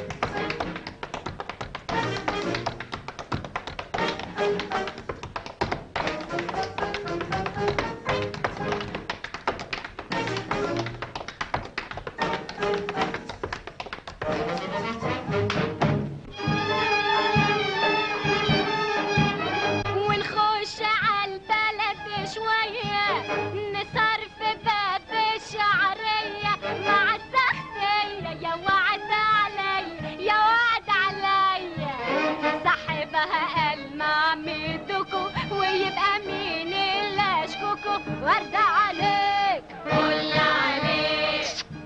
S2: ونخش عالبلد شوية نسهر في باب الشعرية مع السختية يا وعد علي يا وعد علي صاحبها قال ما ميدكو ويبقى مين اللي اشكوكو ورد عليك قول عليك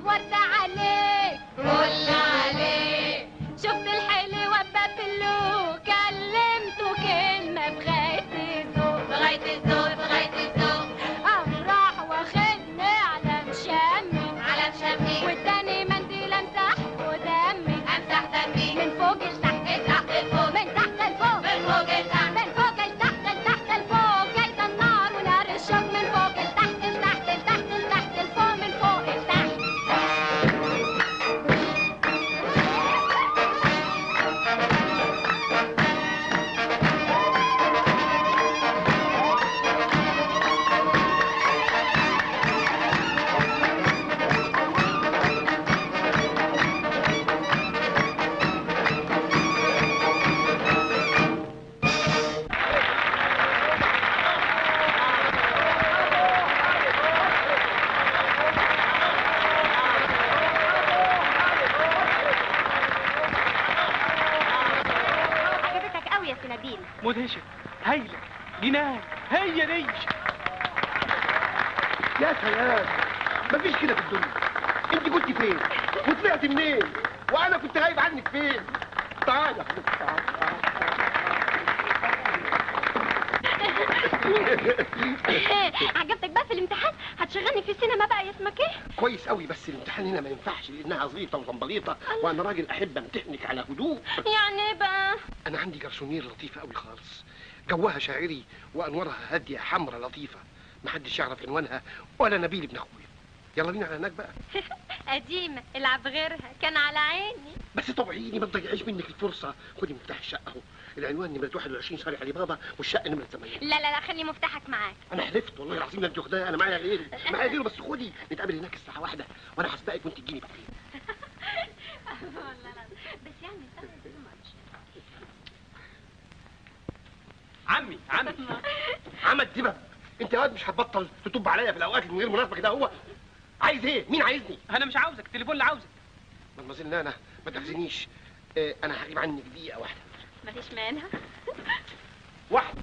S6: مدهشه هايله جنان هي دي
S8: يا سلام مفيش كده في الدنيا انت كنت فين وطلعت منين وانا كنت غايب عنك فين تعالى
S2: عجبتك بقى في الامتحان هتشغلني في السينما بقى يا اسمك ايه
S8: كويس قوي بس الامتحان هنا ما ينفعش لانها زيطه وزنبليطه وانا راجل احب امتحنك على هدوء
S2: يعني ايه بقى
S8: انا عندي جرسونير لطيفه قوي خالص جوها شاعري وانوارها هاديه حمرة لطيفه محدش يعرف عنوانها ولا نبيل ابن اخويا يلا بينا على هناك بقى
S2: قديمة العب غيرها كان على عيني
S8: بس طبعيني ما تضيعيش منك الفرصه خدي مفتاح الشقه اهو العنوان نمره 21 شارع علي بابا والشقه نمره 8
S2: لا لا لا خلي مفتاحك معاك
S8: انا حلفت والله العظيم لا انت واخداها انا معايا غيره معايا غيره بس خدي نتقابل هناك الساعه واحدة وانا هسبقك وانت تجيني بعدين
S2: بس يعني
S6: عمي عمي
S8: عمل دبب انت يا واد مش هتبطل تطب عليا في الاوقات من غير مناسبه كده هو عايز ايه مين عايزني
S6: انا مش عاوزك التليفون اللي عاوزك
S8: مدمزيل نانا ما تاخذنيش اه انا هغيب عنك دقيقه واحده
S2: مفيش مانع
S6: واحد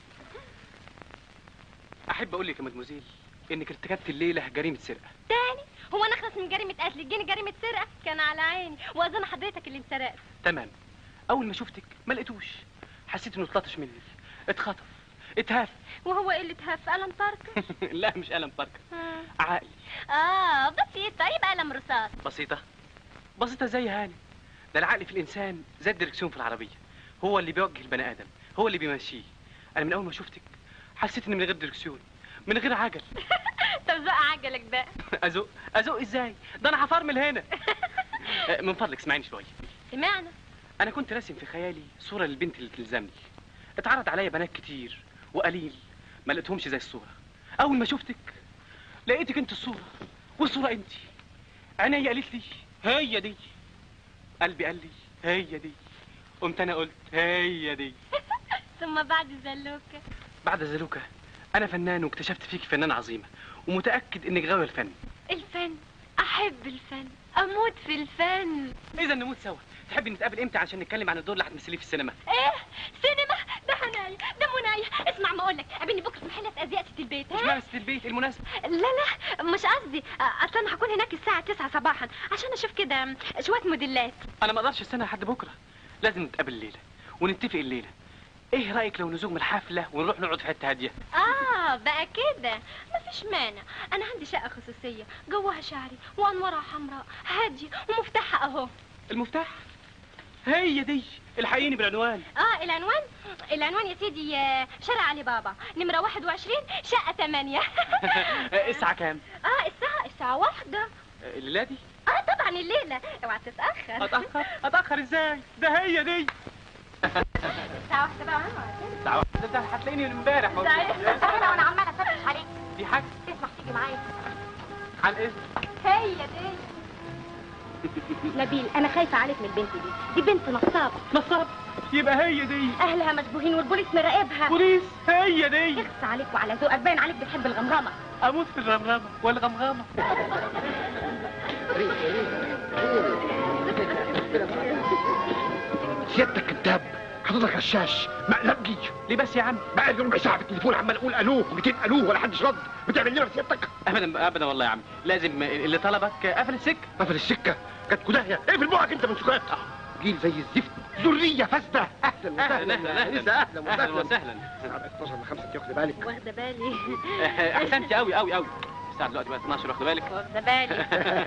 S6: احب اقول لك يا مدموزيل انك ارتكبت الليله جريمه سرقه
S2: تاني هو انا اخلص من جريمة قتل تجيني جريمة سرقة كان على عيني واظن حضرتك اللي انسرقت
S6: تمام اول ما شفتك ما لقيتوش حسيت انه اتلطش مني اتخطف اتهاف
S2: وهو ايه اللي تهف قلم طرطش
S6: لا مش قلم فركه عقلي
S2: اه بسيط طيب قلم رصاص
S6: بسيطه بسيطه زي هاني ده العقل في الانسان زي الدركسيون في العربيه هو اللي بيوجه البني ادم هو اللي بيمشيه انا من اول ما شفتك حسيت اني من غير دركسيون من غير عجل
S2: طب زق عجلك بقى
S6: ازق ازق ازاي ده انا هفرمل هنا آه، من فضلك اسمعيني شويه
S2: سمعنا
S6: انا كنت راسم في خيالي صوره للبنت اللي تلزمني اتعرض عليا بنات كتير وقليل ما لقيتهمش زي الصوره اول ما شفتك لقيتك انت الصوره والصوره انت عينيا قالت لي هي دي قلبي قال لي هي دي قمت انا قلت هي دي
S2: ثم بعد زلوكة
S6: بعد زلوكه انا فنان واكتشفت فيك فنانه عظيمه ومتاكد انك غاويه الفن
S2: الفن احب الفن اموت في الفن
S6: اذا نموت سوا تحبي نتقابل امتى عشان نتكلم عن الدور اللي هتمثليه في السينما
S2: ايه سينما ده هنايا ده منايا اسمع ما اقولك قابلني بكره في محلة ازياء ست البيت ها
S6: اشمعنى ست البيت المناسبه
S2: لا لا مش قصدي اصل انا هكون هناك الساعة 9 صباحا عشان اشوف كده شوية موديلات
S6: انا ما اقدرش استنى لحد بكره لازم نتقابل الليله ونتفق الليله ايه رايك لو نزوج من الحفله ونروح نقعد في حته هاديه
S2: اه بقى كده مفيش مانع انا عندي شقة خصوصية جواها شعري وانوارها حمراء هادية ومفتاحها اهو
S6: المفتاح هي دي الحقيني بالعنوان
S2: اه العنوان العنوان يا سيدي آه، شارع علي بابا نمرة 21 شقة 8
S6: الساعه كام
S2: اه الساعة الساعة واحدة
S6: الليله دي
S2: اه طبعا الليلة اوعى تتأخر
S6: اتاخر اتاخر ازاي ده هي دي
S2: الساعة واحدة بقى
S6: ده ده هتلاقيني من امبارح موجود.
S2: انا وانا عمالة افتش عليك
S6: دي حاجه
S2: تسمح تيجي معايا
S6: على الاذن
S2: هي دي نبيل انا خايفة عليك من البنت دي دي بنت نصابة
S6: نصاب يبقى هي دي
S2: اهلها مشبوهين والبوليس مراقبها
S6: بوليس هي دي
S2: يخص عليك وعلى ذوقك باين عليك بتحب الغمغمة
S6: اموت في الرمرمه والغمغمه
S8: سيادتك كذاب حضرتك غشاش مقلبجي
S6: ليه بس يا عم
S8: بقى لي ربع ساعه في التليفون عمال اقول الو 200 الو ولا حدش رد بتعمل لنا سيادتك
S6: ابدا ابدا والله يا عم لازم اللي طلبك قفل السكه
S8: قفل السكه كانت كداهيه اقفل بقك انت من سكات جيل زي الزفت ذريه فاسده اهلا وسهلا
S6: اهلا
S8: يا أنسة،
S6: اهلا
S8: اهلا
S6: اهلا
S8: وسهلا
S6: وسهلا
S8: 12 من 5 انت واخد بالك
S2: واخدة بالي
S6: احسنتي قوي قوي قوي الساعه دلوقتي بقت 12 واخد بالك
S2: واخدة بالي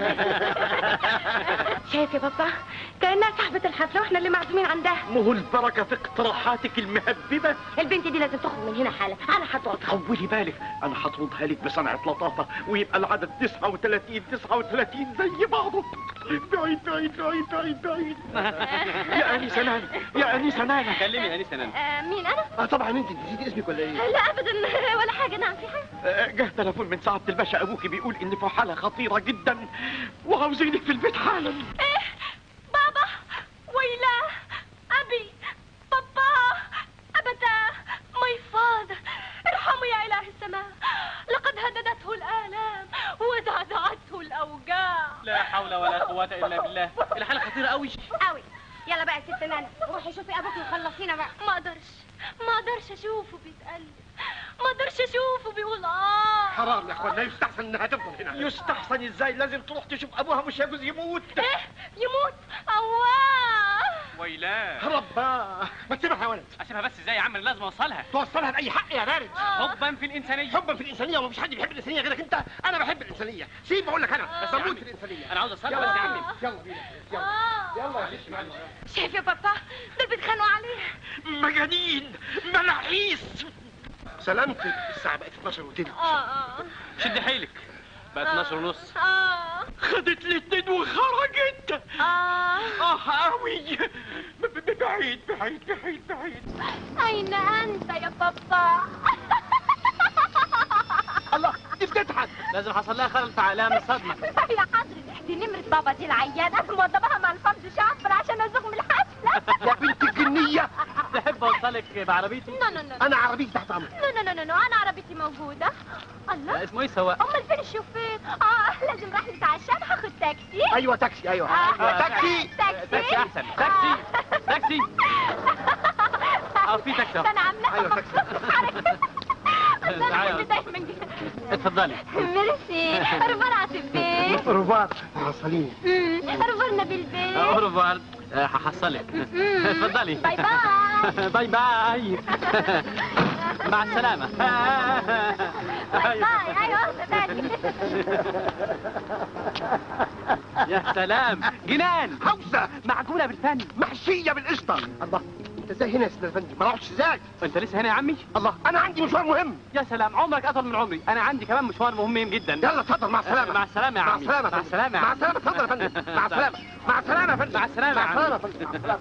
S2: شايف يا بابا كأنها صاحبة الحفلة واحنا اللي معزومين عندها
S1: ما هو البركة في اقتراحاتك المهببة
S2: البنت دي لازم تخرج من هنا حالا انا هطردها
S1: طولي بالك انا هطردها لك بصنعة لطافة ويبقى العدد 39 39 زي بعضه بعيد بعيد بعيد بعيد بعيد يا انسة نانا يا انسة نانا
S6: كلمي يا انسه نانا
S2: آه مين انا؟
S8: اه طبعا انت نسيتي اسمك ولا ايه
S2: لا ابدا ولا حاجة نعم في حاجة
S1: آه، جه تليفون من سعادة الباشا ابوكي بيقول ان في حالة خطيرة جدا وعاوزينك في البيت حالا
S2: ايه بابا ويلاه ابي بابا ابدا ماي فاذر ارحموا يا اله السماء لقد هددته الالام وزعزعته الاوجاع
S6: لا حول ولا قوه الا بالله الحاله خطيره قوي
S2: قوي يلا بقى يا ست نانا روحي شوفي ابوك وخلصينا بقى ما اقدرش ما اقدرش اشوفه بيتقلب ما اقدرش اشوفه بيقول اه
S8: حرام يا اخوان لا يستحسن انها تفضل هنا
S1: يستحسن ازاي لازم تروح تشوف ابوها مش يجوز يموت
S2: ايه يموت اواه
S6: ويلاه
S8: رباه ما تسيبها يا ولد
S6: اسيبها بس ازاي يا عم أنا لازم اوصلها
S8: توصلها باي حق يا بارد
S6: حبا في الانسانيه
S8: حبا في الانسانيه ومفيش حد بيحب الانسانيه غيرك انت انا بحب الانسانيه سيب بقول لك انا
S6: بس يا
S8: بموت
S6: عمي.
S8: في الانسانيه
S6: انا عاوز اوصلها
S8: يلا
S6: بس
S8: يا
S6: يا
S8: عمي
S6: عمي
S8: يلا بينا يلا
S2: آه.
S8: يلا يا شيخ معلم.
S2: شايف يا بابا دول بيتخانقوا عليه
S1: مجانين ملاحيس
S8: سلامتك الساعه بقت 12 وتلت
S2: اه اه
S6: شد حيلك بقت 12 ونص
S2: اه
S1: خدت الاتنين وخرجت
S2: اه
S1: اه قوي ب- ب- بعيد بعيد بعيد بعيد
S2: اين انت يا بابا
S8: الله دي بتضحك
S6: لازم حصل لها خلل في عقلها من الصدمه
S2: يا حضرتك دي نمرة بابا دي العيانة موضبها مع الفرد شعبر عشان ازوغ من الحفلة
S8: يا بنت الجنيه
S6: تحب اوصلك بعربيتي
S2: نو نو نو
S8: انا عربيتي تحت امرك
S2: نو نو نو نو انا عربيتي موجودة الله
S6: اسمه ايه سواق
S2: امال فين الشوفير اه لازم راح نتعشى هاخد تاكسي
S8: ايوه تاكسي ايوه
S2: آه.
S8: تاكسي
S2: تاكسي
S6: تاكسي احسن تاكسي تاكسي اه في تاكسي
S2: ده انا عاملة
S8: ايوه تاكسي
S6: تعالى.
S2: دايما
S6: اتفضلي
S2: ميرسي رفار عاطف بيه
S8: رباط حصلين
S2: مم، رفار نبيل بيه
S6: اورفوار هحصلك
S2: مم.
S6: اتفضلي
S2: باي باي
S6: باي باي مع السلامة
S2: باي باي ايوه صدقني
S6: يا سلام جنان
S8: هوسه
S6: معجونة بالفن
S8: محشيه بالقشطه الله انت ازاي هنا يا سيدنا الفندي ما رحتش ازاي
S6: انت لسه هنا يا عمي
S8: الله انا عندي مشوار مهم
S6: يا سلام عمرك اطول من عمري انا عندي كمان مشوار مهم جدا
S8: يلا اتفضل مع السلامه
S6: مع السلامة يا
S8: مع
S6: عمي
S8: السلامه
S6: مع السلامة يا
S8: مع
S6: عمي
S8: السلامه اتفضل يا فندم مع السلامه مع السلامه يا فندم
S6: مع السلامة يا
S8: مع السلامه
S6: عمي.
S8: يا فندم مع السلامه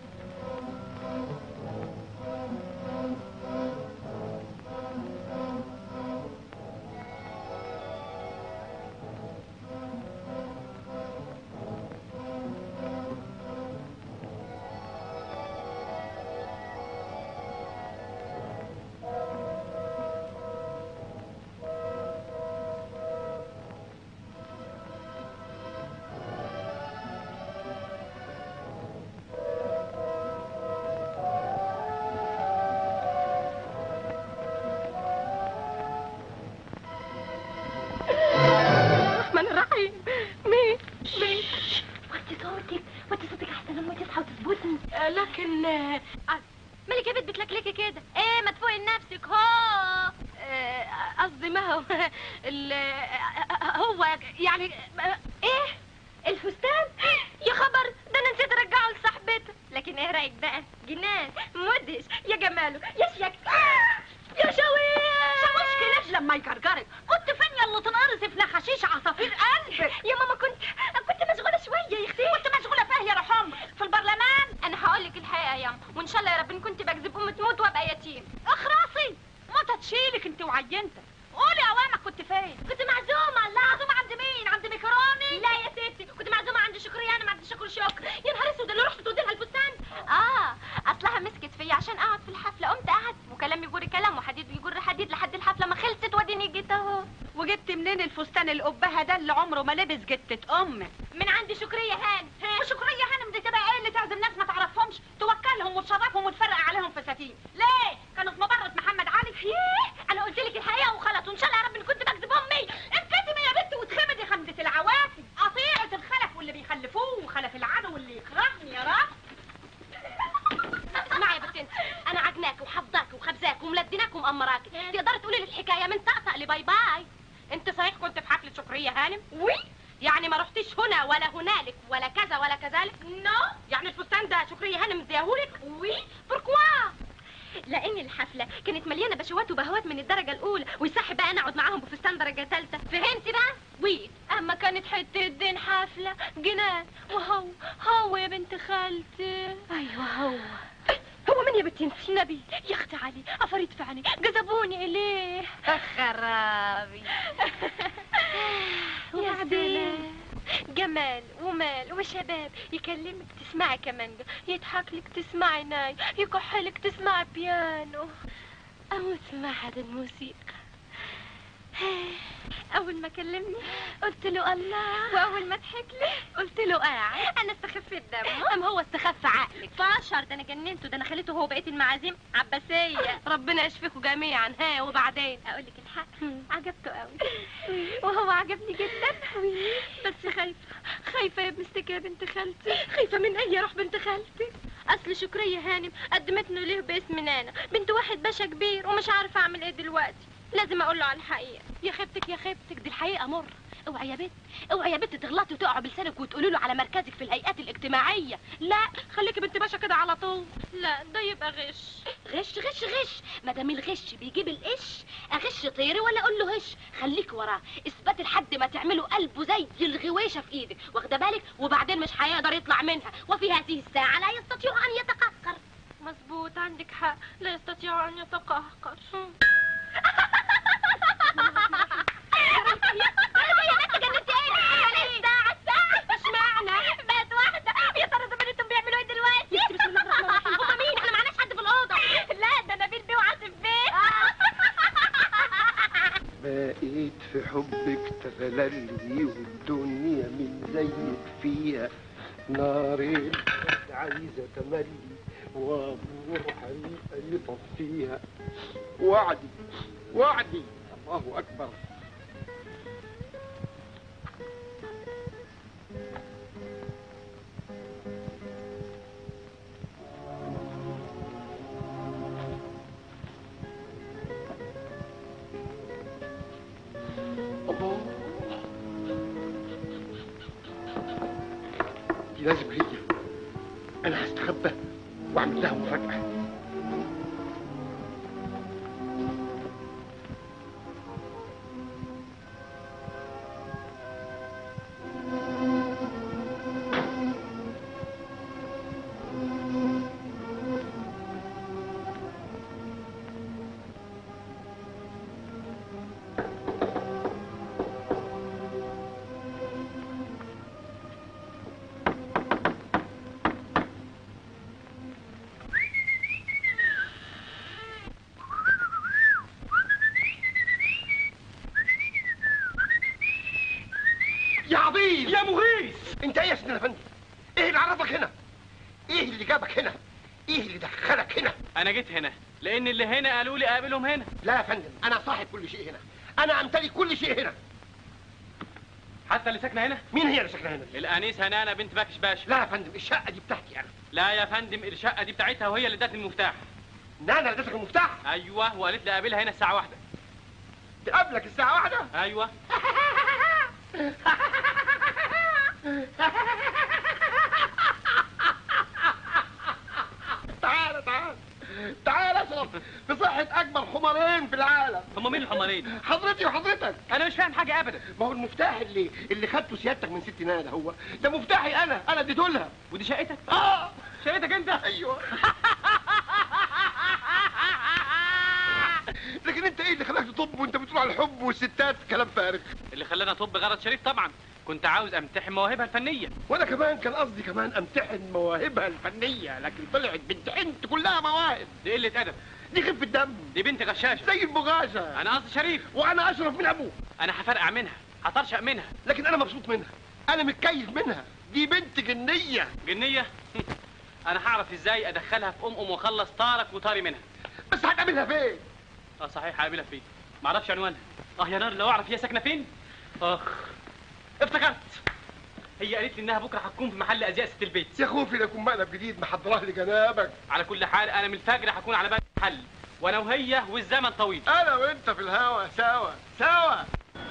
S4: الرحمن الرحيم مين مين
S2: وطي صوتك وطي صوتك احسن لما تصحى وتظبطني
S4: آه، لكن آه،
S2: مالك يا بنت بتلكلكي كده ايه ما تفوقي لنفسك هو
S4: آه، قصدي ما هو ال- آه، هو يعني آه،
S2: ايه الفستان يا خبر ده انا نسيت ارجعه لصاحبته لكن ايه رايك بقى جنان مدهش يا جماله يا شياك يا شويش
S9: شوش كلاب لما يجرجرك كنت فين يلا تنقرصي في نحاشيش عصافير قلبك
S2: يا ماما كنت كنت مشغوله شويه يا اختي
S9: كنت مشغوله فيها يا روح امك في البرلمان
S2: انا هقول لك الحقيقه يا ياما وان شاء الله يا رب ان كنت بكذب امي تموت وابقى يتيم
S9: اخرسي ما تشيلك انت وعينتك قولي اوامك كنت فين
S2: كنت معزومه الله
S9: معزومه عند مين عند ميكروني
S2: لا يا ستي كنت معزومه عند شكري انا ما عند شكر شكر يا نهار اسود اللي رحت تودي لها الفستان اه اصلها مسكت فيا عشان اقعد في الحفله قمت قعدت وكلام يجر كلام وحديد يجر حديد لحد الحفله ما خلصت واديني جيت اهو
S9: وجبت منين الفستان القبها ده اللي عمره ما لبس جتة امك
S2: من عند شكريه هانم
S9: وشكرية هانم دي تبقى ايه اللي تعزم ناس ما تعرفهمش توكلهم وتشرفهم وتفرق عليهم فساتين ليه كانوا في مبرة محمد علي
S2: ايه انا قلت لك الحقيقه وخلاص وان شاء الله يا رب ان كنت بكذب امي
S9: انكتمي يا بنت واتخمدي خمدة العوافي قطيعة الخلف واللي بيخلفوه وخلف العدو اللي يكرهني يا رب
S2: اسمعي يا بنت انت انا عجناك وحافظاك وخبزاك وملدناك ومأمراك تقدري تقولي لي الحكايه من طقطق لباي باي
S9: انت صحيح كنت في حفلة شكرية هانم
S2: وي
S9: يعني ما رحتيش هنا ولا هنالك ولا كذا ولا كذلك
S2: نو
S9: يعني الفستان ده شكرية هانم مديهولك
S2: وي بوركوا لان الحفله كانت مليانه بشوات وبهوات من الدرجه الاولى ويصح بقى انا اقعد معاهم بفستان درجه ثالثه فهمتي بقى وي اما كانت حته دين حفله جنان وهو هو يا بنت خالتي ايوه هو هو من يا بنتي انت نبيل يا اختي علي عفاريت في عيني جذبوني اليه
S9: خرابي
S2: يا سلام جمال ومال وشباب يكلمك تسمعي كمانجا يضحك لك تسمعي ناي يكح لك تسمعي بيانو اموت مع هذا الموسيقى اول ما كلمني قلت له الله واول ما ضحك لي قلت له قاعد انا استخفيت دمه ام هو استخف عقلك فاشر ده انا جننته ده انا خليته هو بقيه المعازيم عباسيه ربنا يشفيكم جميعا ها وبعدين اقول لك الحق عجبته قوي وهو عجبني جدا بس خايفه خايفه يا ابن استكه يا بنت خالتي خايفه من اي روح بنت خالتي اصل شكريه هانم قدمت له ليه باسم نانا بنت واحد باشا كبير ومش عارفه اعمل ايه دلوقتي لازم اقول له على الحقيقه يا خيبتك يا خيبتك دي الحقيقه مر اوعي يا بنت اوعي يا بنت تغلطي وتقعي بلسانك وتقولي له على مركزك في الهيئات الاجتماعيه لا خليكي بنت باشا كده على طول
S4: لا ده يبقى غش
S2: غش غش غش ما دام الغش بيجيب القش اغش طيري ولا اقول له هش خليك وراه اثبات لحد ما تعمله قلبه زي الغويشه في ايدك واخده بالك وبعدين مش هيقدر يطلع منها وفي هذه الساعه لا يستطيع ان يتقهقر
S4: مظبوط عندك حق لا يستطيع ان يتقهقر
S8: بقيت في حبك تغللي والدنيا من زيك فيها نارين عايزة تملي وابور حريقة يطفيها وعدي وعدي الله أكبر الله دي لازم هي انا هستخبى واعمل لها مفاجأة يا عظيم
S1: يا مغيث
S8: انت ايه يا سيدنا افندي ايه اللي عرفك هنا ايه اللي جابك هنا ايه اللي دخلك هنا
S6: انا جيت هنا لان اللي هنا قالوا لي قابلهم هنا
S8: لا يا فندم انا صاحب كل شيء هنا انا امتلك كل شيء هنا
S6: حتى اللي ساكنه هنا
S8: مين هي اللي ساكنه هنا
S6: الانيسه نانا بنت باكش باشا
S8: لا يا فندم الشقه دي بتاعتي انا
S6: لا يا فندم الشقه دي بتاعتها وهي اللي ادتني المفتاح
S8: نانا اللي ادتك المفتاح
S6: ايوه وقالت لي قابلها هنا الساعه واحدة
S8: تقابلك الساعه واحدة
S6: ايوه
S8: تعال تعال تعال اشرب في صحة أكبر حمارين في العالم
S6: هم مين الحمارين
S8: حضرتي وحضرتك
S6: انا مش فاهم حاجه ابدا
S8: ما هو المفتاح اللي اللي خدته سيادتك من ست نانا هو ده مفتاحي أنا أنا اديته لها
S6: ودي شقتك
S8: آه
S6: شقتك انت
S8: أيوه لكن أنت إيه اللي خلاك تطب وأنت بتقول على الحب والستات كلام فارغ
S6: اللي خلاني اطب غرض شريف طبعا كنت عاوز امتحن مواهبها الفنيه
S8: وأنا كمان كان قصدي كمان أمتحن مواهبها الفنية لكن طلعت بنت حنت كلها مواهب
S6: دي قله ادب
S8: دي خفة دم
S6: دي بنت غشاشه
S8: زي البغاشة
S6: انا قصدي شريف
S8: وأنا أشرف من أبوه
S6: انا هفرقع منها هطرشق منها
S8: لكن انا مبسوط منها انا متكيف منها دي بنت جنيه
S6: جنيه انا هعرف ازاي ادخلها في ام ام واخلص طارك وطاري منها
S8: بس هتقابلها فين
S6: اه صحيح هقابلها فين ما اعرفش عنوانها اه يا نار لو اعرف هي ساكنه فين اخ افتكرت هي قالت لي انها بكره هتكون في محل ازياء ست البيت
S8: يا خوفي لكم مقلب جديد محضراه لجنابك
S6: على كل حال انا من الفجر هكون على باب المحل وانا وهي والزمن طويل
S8: انا وانت في الهوا سوا سوا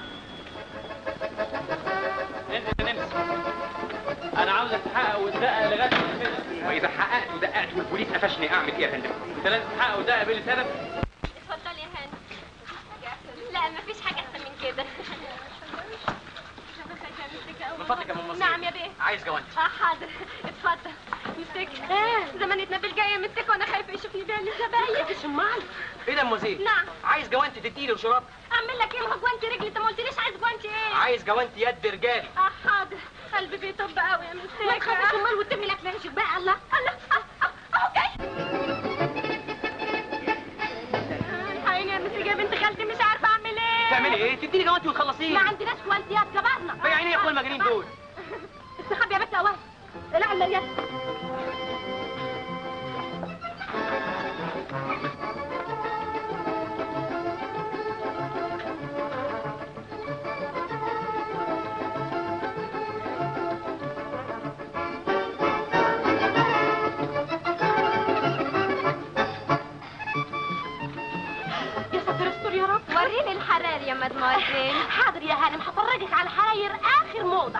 S6: انت نمس انا عاوزك تحقق وتدقق لغايه ما تنفذ.
S5: واذا حققت ودققت والبوليس قفشني اعمل ايه يا فندم
S6: انت لازم تحقق وتدقق بلسانك
S2: اتفضل يا هاني لا مفيش حاجه احسن من كده
S5: من فضلك يا ماما
S2: نعم يا بيه
S5: عايز جوانتي
S2: اه حاضر اتفضل مسك زمان يتنبل جايه مسك وانا خايفه يشوفني بيها الزباين
S5: مش المال ايه ده موزيل
S2: نعم
S5: عايز جوانتي تديلي وشراب
S2: اعمل لك ايه ما هو جوانتي رجلي انت ما قلتليش عايز جوانتي ايه
S5: عايز جوانتي يد رجالي
S2: اه حاضر قلبي بيطب قوي يا مسك ما تخافش امال وتمي لك نعيش بقى الله الله آه، آه، اهو جاي الحقيني يا مسك يا بنت خالتي مش عارفه اعمل ايه
S5: تعملي
S6: بتعملي ايه تديني جوانتي وتخلصيني
S9: ما عندناش كوالتيات كبرنا
S6: بيعيني يا اخوان المجانين دول
S9: استخبي يا بنت اوان لا لا يا يا ساتر استر يا رب
S2: وريني الحرار يا مدموزيل
S9: حاضر يا هانم هفرجك على حراير اخر موضه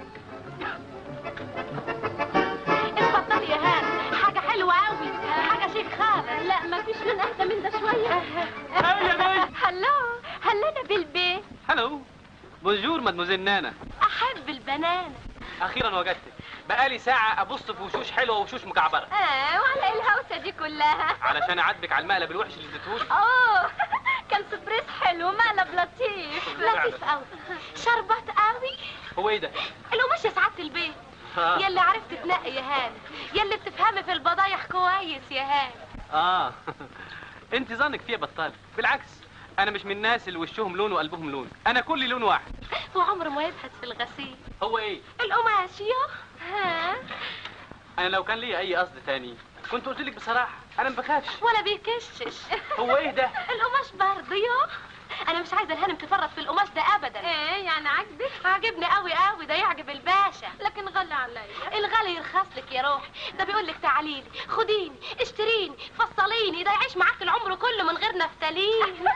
S9: اتفضلي يا هانم حاجه حلوه قوي حاجه شيك خالص لا ما فيش من اهدى من ده شويه
S2: هلو هلنا بالبيت
S6: هلو بونجور مدموزيل نانا
S9: احب البنانه
S6: اخيرا وجدتك بقالي ساعه ابص في وشوش حلوه ووشوش مكعبره
S2: اه وعلى ايه الهوسه دي كلها
S6: علشان اعاتبك على المقلب الوحش اللي اديتهولي
S2: اوه كان سبريز حلو مقلب لطيف
S9: لطيف قوي شربت قوي
S6: هو ايه ده
S9: القماش يا سعاده البيت
S6: آه.
S9: يلي عرفت تنقي يا هانم يلي بتفهمي في البضايح كويس يا هانم
S6: اه انت ظنك فيها بطال بالعكس انا مش من الناس اللي وشهم لون وقلبهم لون انا كل لون واحد
S9: وعمره ما يبحث في الغسيل
S6: هو ايه
S9: القماش يا ها
S6: انا لو كان لي اي قصد تاني كنت قلت لك بصراحه انا ما بخافش
S9: ولا بيكشش
S6: هو ايه ده
S9: القماش برضه يا انا مش عايزه الهانم تفرط في القماش ده ابدا
S2: ايه يعني عاجبك
S9: عاجبني قوي قوي ده يعجب الباشا
S2: لكن غلى عليا
S9: الغالي يرخص لك يا روحي ده بيقول لك تعالي لي خديني اشتريني فصليني ده يعيش معاك العمر كله من غير نفتالين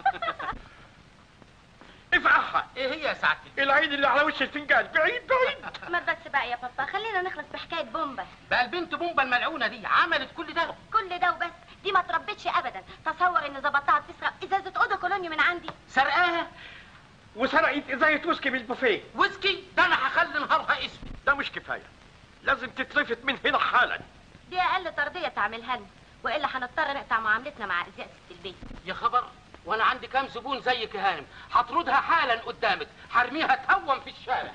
S1: افعحها
S3: ايه هي يا سعادتك
S1: العين اللي على وش الفنجان بعيد بعيد
S2: ما بس بقى يا بابا خلينا نخلص بحكايه بومبا
S3: بقى البنت بومبا الملعونه دي عملت كل ده
S2: كل ده وبس دي ما تربتش ابدا تصور ان ظبطتها تسرق ازازه اودو كولونيو من عندي
S3: سرقاها
S1: وسرقت ازايه ويسكي بالبوفيه
S3: ويسكي ده انا هخلي نهارها اسود
S1: ده مش كفايه لازم تتلفت من هنا حالا
S2: دي اقل ترضيه تعملها لنا والا هنضطر نقطع معاملتنا مع ازياء ست البيت
S3: يا خبر وانا عندي كام زبون زيك يا هانم هطردها حالا قدامك هرميها توم في الشارع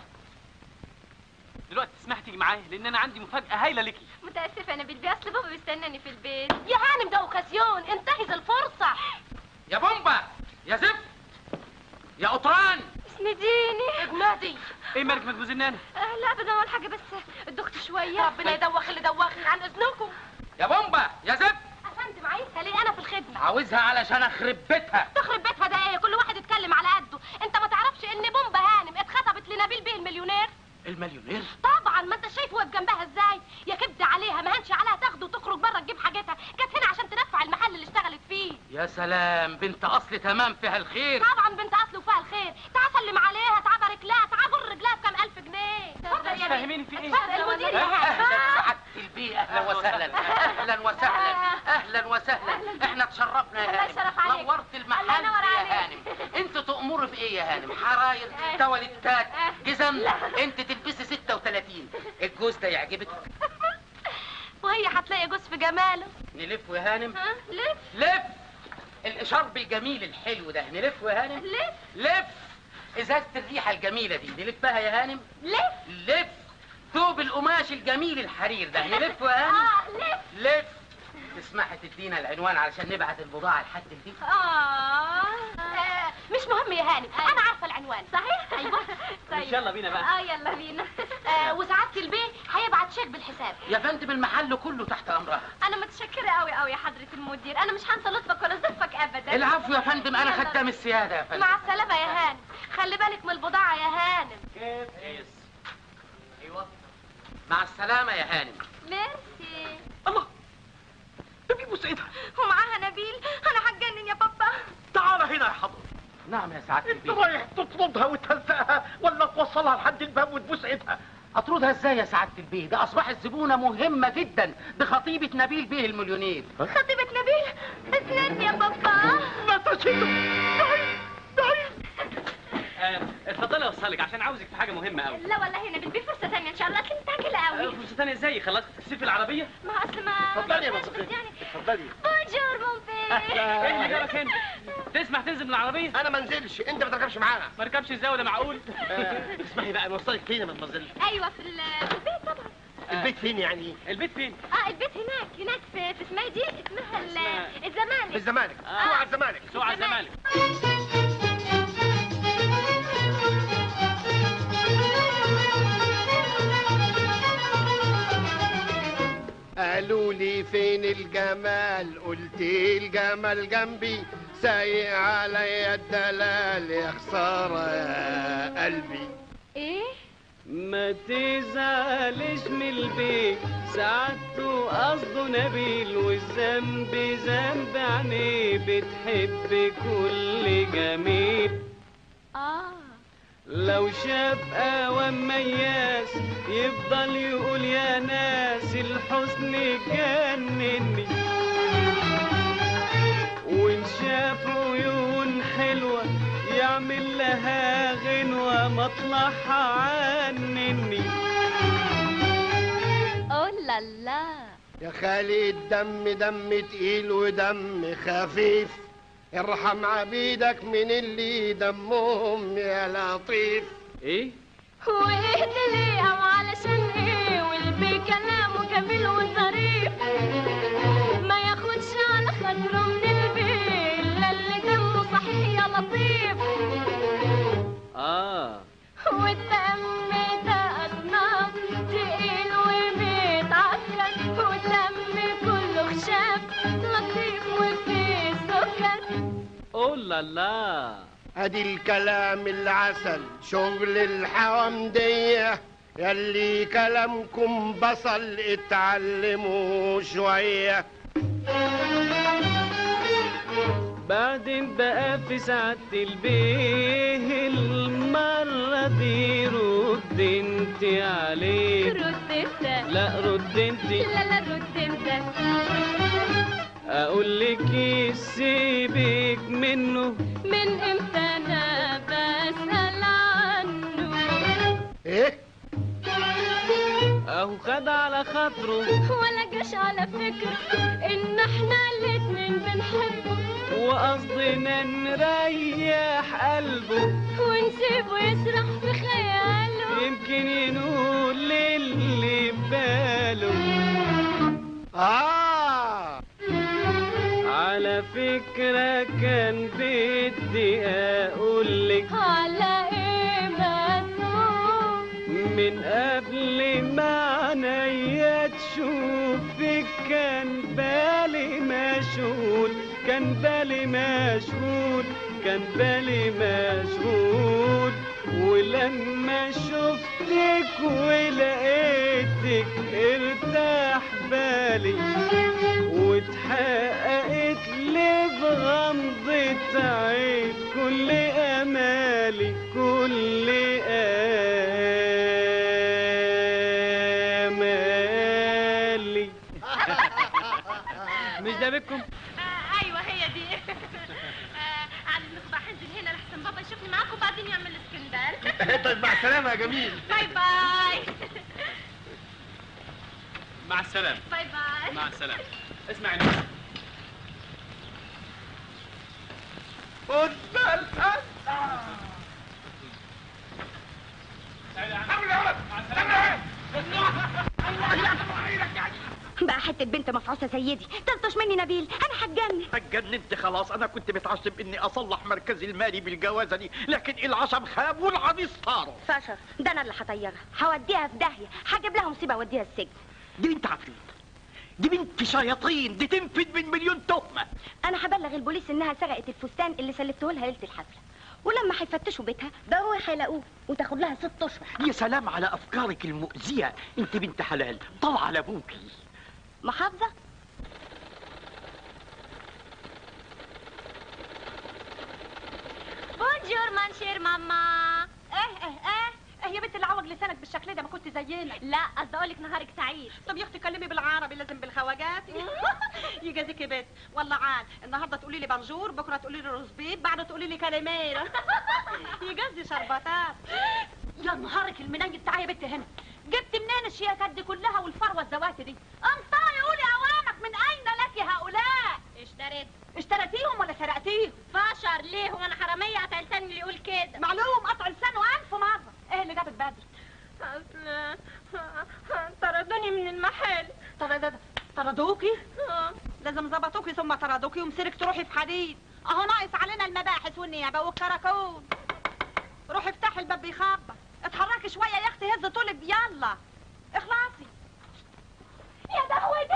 S6: دلوقتي تسمح تيجي معايا لان انا عندي مفاجاه هايله ليكي
S2: متاسفه انا بالبي اصل بابا بيستناني في البيت
S9: يا هانم ده اوكازيون انتهز الفرصه
S3: يا بومبا يا زفت يا قطران
S2: اسنديني
S9: اجمادي
S6: ايه مالك مدموزيل نانا
S2: آه لا ابدا ولا حاجه بس الدكتور شويه
S9: ربنا يدوخ اللي دوخني عن اذنكم
S3: يا بومبا يا زفت
S9: افندم عايزها ليه انا في الخدمه
S3: عاوزها علشان اخرب بيتها
S9: تخرب بيتها ده ايه كل واحد يتكلم على قده انت ما تعرفش ان بومبا هانم اتخطبت لنبيل بيه المليونير
S3: المليونير
S9: طبعا ما انت شايف واقف جنبها ازاي يا كبد عليها ما هنش عليها تاخده وتخرج بره تجيب حاجتها جت هنا عشان تنفع المحل اللي اشتغلت فيه
S3: يا سلام بنت اصل تمام فيها الخير
S9: طبعا بنت اصل وفيها الخير تعال سلم عليها تعال بارك لها تعال جر رجلها بكام الف جنيه اتفضل يا بيه
S6: فاهميني في ايه
S9: اتفضل المدير يا
S3: اهلا
S9: هانم
S3: سعاده البيئه اهلا وسهلا اهلا وسهلا اهلا وسهلا احنا تشرفنا
S9: الله
S3: يا هانم
S9: يشرف عليك.
S3: نورت
S9: الله
S3: المحل
S9: ينور
S3: يا
S9: عليك.
S3: هانم انت تأمر في ايه يا هانم حراير تواليتات جزم انت تلبسي 36 الجوز ده يعجبك
S9: وهي هتلاقي جوز في جماله
S3: نلف يا هانم
S9: ها لف
S3: لف الشرب الجميل الحلو ده نلف يا هانم
S9: لف
S3: لف ازازه الريحه الجميله دي نلفها يا هانم
S9: لف
S3: لف ثوب القماش الجميل الحرير ده نلف يا هانم
S9: اه لف
S3: لف تسمحي تدينا العنوان علشان نبعت البضاعه لحد البيت
S9: آه. آه مش مهم يا هانم انا عارفه العنوان صحيح ايوه
S6: ان شاء الله بينا بقى
S2: اه يلا بينا
S9: آه وسعاده البيه هيبعت شيك بالحساب
S3: يا فندم المحل كله تحت امرها
S2: انا متشكره قوي قوي يا حضره المدير انا مش هنسى لطفك ولا ظرفك ابدا
S3: العفو يا فندم انا
S2: يلا.
S3: خدام السياده يا فندم
S9: مع السلامه يا هانم خلي بالك من البضاعه يا هانم
S3: ايوه مع السلامه يا هانم
S2: ميرسي
S1: الله ده بيبوس ايدها
S2: ومعاها نبيل انا هتجنن يا بابا
S1: تعال هنا يا حضر
S3: نعم يا سعاده
S1: انت
S3: البيت
S1: رايح تطردها وتهزقها ولا توصلها لحد الباب وتبوس ايدها
S3: اطردها ازاي يا سعاده البيه ده اصبحت زبونه مهمه جدا دي خطيبه نبيل بيه المليونير
S2: خطيبة نبيل اسندني يا بابا
S1: ما تشيله بعيد بعيد
S6: آه، اتفضلي اوصلك عشان عاوزك في حاجه مهمه قوي
S2: لا والله هنا بالبي فرصة تانية ان شاء الله اصل مستعجلة قوي
S6: فرصه ثانيه ازاي خلصت تكسفي العربيه
S2: ما اصل ما
S1: اتفضلي يا
S2: بس
S1: مصرية.
S2: يعني
S1: اتفضلي
S2: بونجور مون بي
S6: ايه اللي جابك هنا تسمح تنزل من العربيه
S8: انا ما انزلش انت ما تركبش معانا
S6: ما ركبش ازاي ولا معقول
S8: آه، اسمعي بقى نوصلك فين يا مدمزل
S2: ايوه في ال- في البيت طبعا
S8: البيت فين يعني
S6: البيت فين
S2: اه البيت هناك هناك في, في اسمها دي اسمها ال-
S6: اسمها-
S8: في
S2: الزمالك
S8: الزمالك
S6: آه.
S8: سوق على الزمالك
S6: سوق على الزمالك
S8: فين الجمال قلت الجمال جنبي سايق عليا الدلال يا خسارة يا قلبي
S2: ايه
S7: ما تزعلش من البيت سعادته قصده نبيل والذنب ذنب عينيه بتحب كل جميل
S2: اه
S7: لو شاف قوام مياس يفضل يقول يا ناس الحزن جنني وان شاف عيون حلوة يعمل لها غنوة مطلعها عنني
S2: اوه لا لا
S8: يا خالي الدم دم تقيل ودم خفيف ارحم عبيدك من اللي دمهم يا لطيف
S7: ايه
S4: واهدي ليه او علشان ايه والبي كلامه جميل وظريف ما ياخدش على خاطره من البي الا اللي دمه صحيح يا لطيف
S7: اه
S4: والدم ده اصناف تقيل وبيتعكر والدم كله خشاف لطيف وفيه سكر
S7: اوه لا لا
S8: ادي الكلام العسل شغل الحوامدية يلي كلامكم بصل اتعلموا شوية
S7: بعدين بقى في سعادة البيه المرة دي رد انت عليه
S4: رد انت
S7: لا رد انت
S4: لا لا رد انت
S7: اقول لك سيبك منه
S4: من امتى انا بسأل عنه
S8: ايه
S7: اهو خد على خاطره
S4: ولا جاش على فكرة ان احنا الاتنين بنحبه
S7: وقصدنا نريح قلبه
S4: ونسيبه يسرح في خياله
S7: يمكن ينول اللي باله
S8: اه
S7: على فكرة كان بدي اقول لك
S4: على ايه مسموم
S7: من قبل ما عينيا تشوفك كان بالي مشغول كان بالي مشغول كان بالي مشغول ولما شفتك ولقيتك ارتاح بالي واتحققت لي بغمضة عين كل امالي كل امالي مش ده بكم
S4: ايوه هي دي على المصباح انزل هنا لحسن بابا يشوفني معاك وبعدين يعمل اسكندال
S8: طيب مع السلامة يا جميل
S4: باي باي
S6: مع السلامة
S4: باي باي
S6: مع السلامة اسمع يا ناس
S2: بقى حته بنت مفعوصه زي دي تلطش مني نبيل انا هتجنن
S1: اتجننت خلاص انا كنت متعشم اني اصلح مركزي المالي بالجوازه دي لكن العشم خاب والعريس طاروا
S2: فشر ده انا اللي هطيرها هوديها في داهيه هجيب لها مصيبه اوديها السجن
S1: دي بنت عفريت دي بنت شياطين دي تنفد من مليون تهمه
S2: انا هبلغ البوليس انها سرقت الفستان اللي سلفته لها ليله الحفله ولما هيفتشوا بيتها ضروري هيلاقوه وتاخد لها ست اشهر
S1: يا سلام على افكارك المؤذيه انت بنت حلال طلع لابوكي
S2: محافظه
S4: بونجور مانشير ماما
S9: ايه ايه ايه ايه يا بنت اللي عوج لسانك بالشكل ده ما كنت زينا
S4: لا قصدي اقول لك نهارك سعيد
S9: طب يا اختي كلمي بالعربي لازم بالخواجات يجازيك يا بنت والله عاد النهارده تقولي لي بنجور بكره تقولي لي روزبيب بعده تقولي لي كلميره يجازي شربطات يا نهارك المنيل تعالي يا بنت هنا جبت منين الشياكات دي كلها والفروه الزواتي دي انطقي قولي اوامك من اين لك هؤلاء
S4: اشتريت
S9: اشتريتيهم ولا سرقتيهم
S4: فشر ليه وانا حراميه قتلتني اللي يقول كده
S9: معلوم قطع لسانه ألف مرة ايه اللي جابت بدري
S4: اصل طردوني من المحل
S9: طرد طردوكي لازم ظبطوكي ثم طردوكي ومسيرك تروحي في حديد اهو ناقص علينا المباحث والنيابه والكراكون روحي افتحي الباب بيخبط اتحركي شويه يا اختي هز طولك يلا اخلصي
S4: يا دهوتي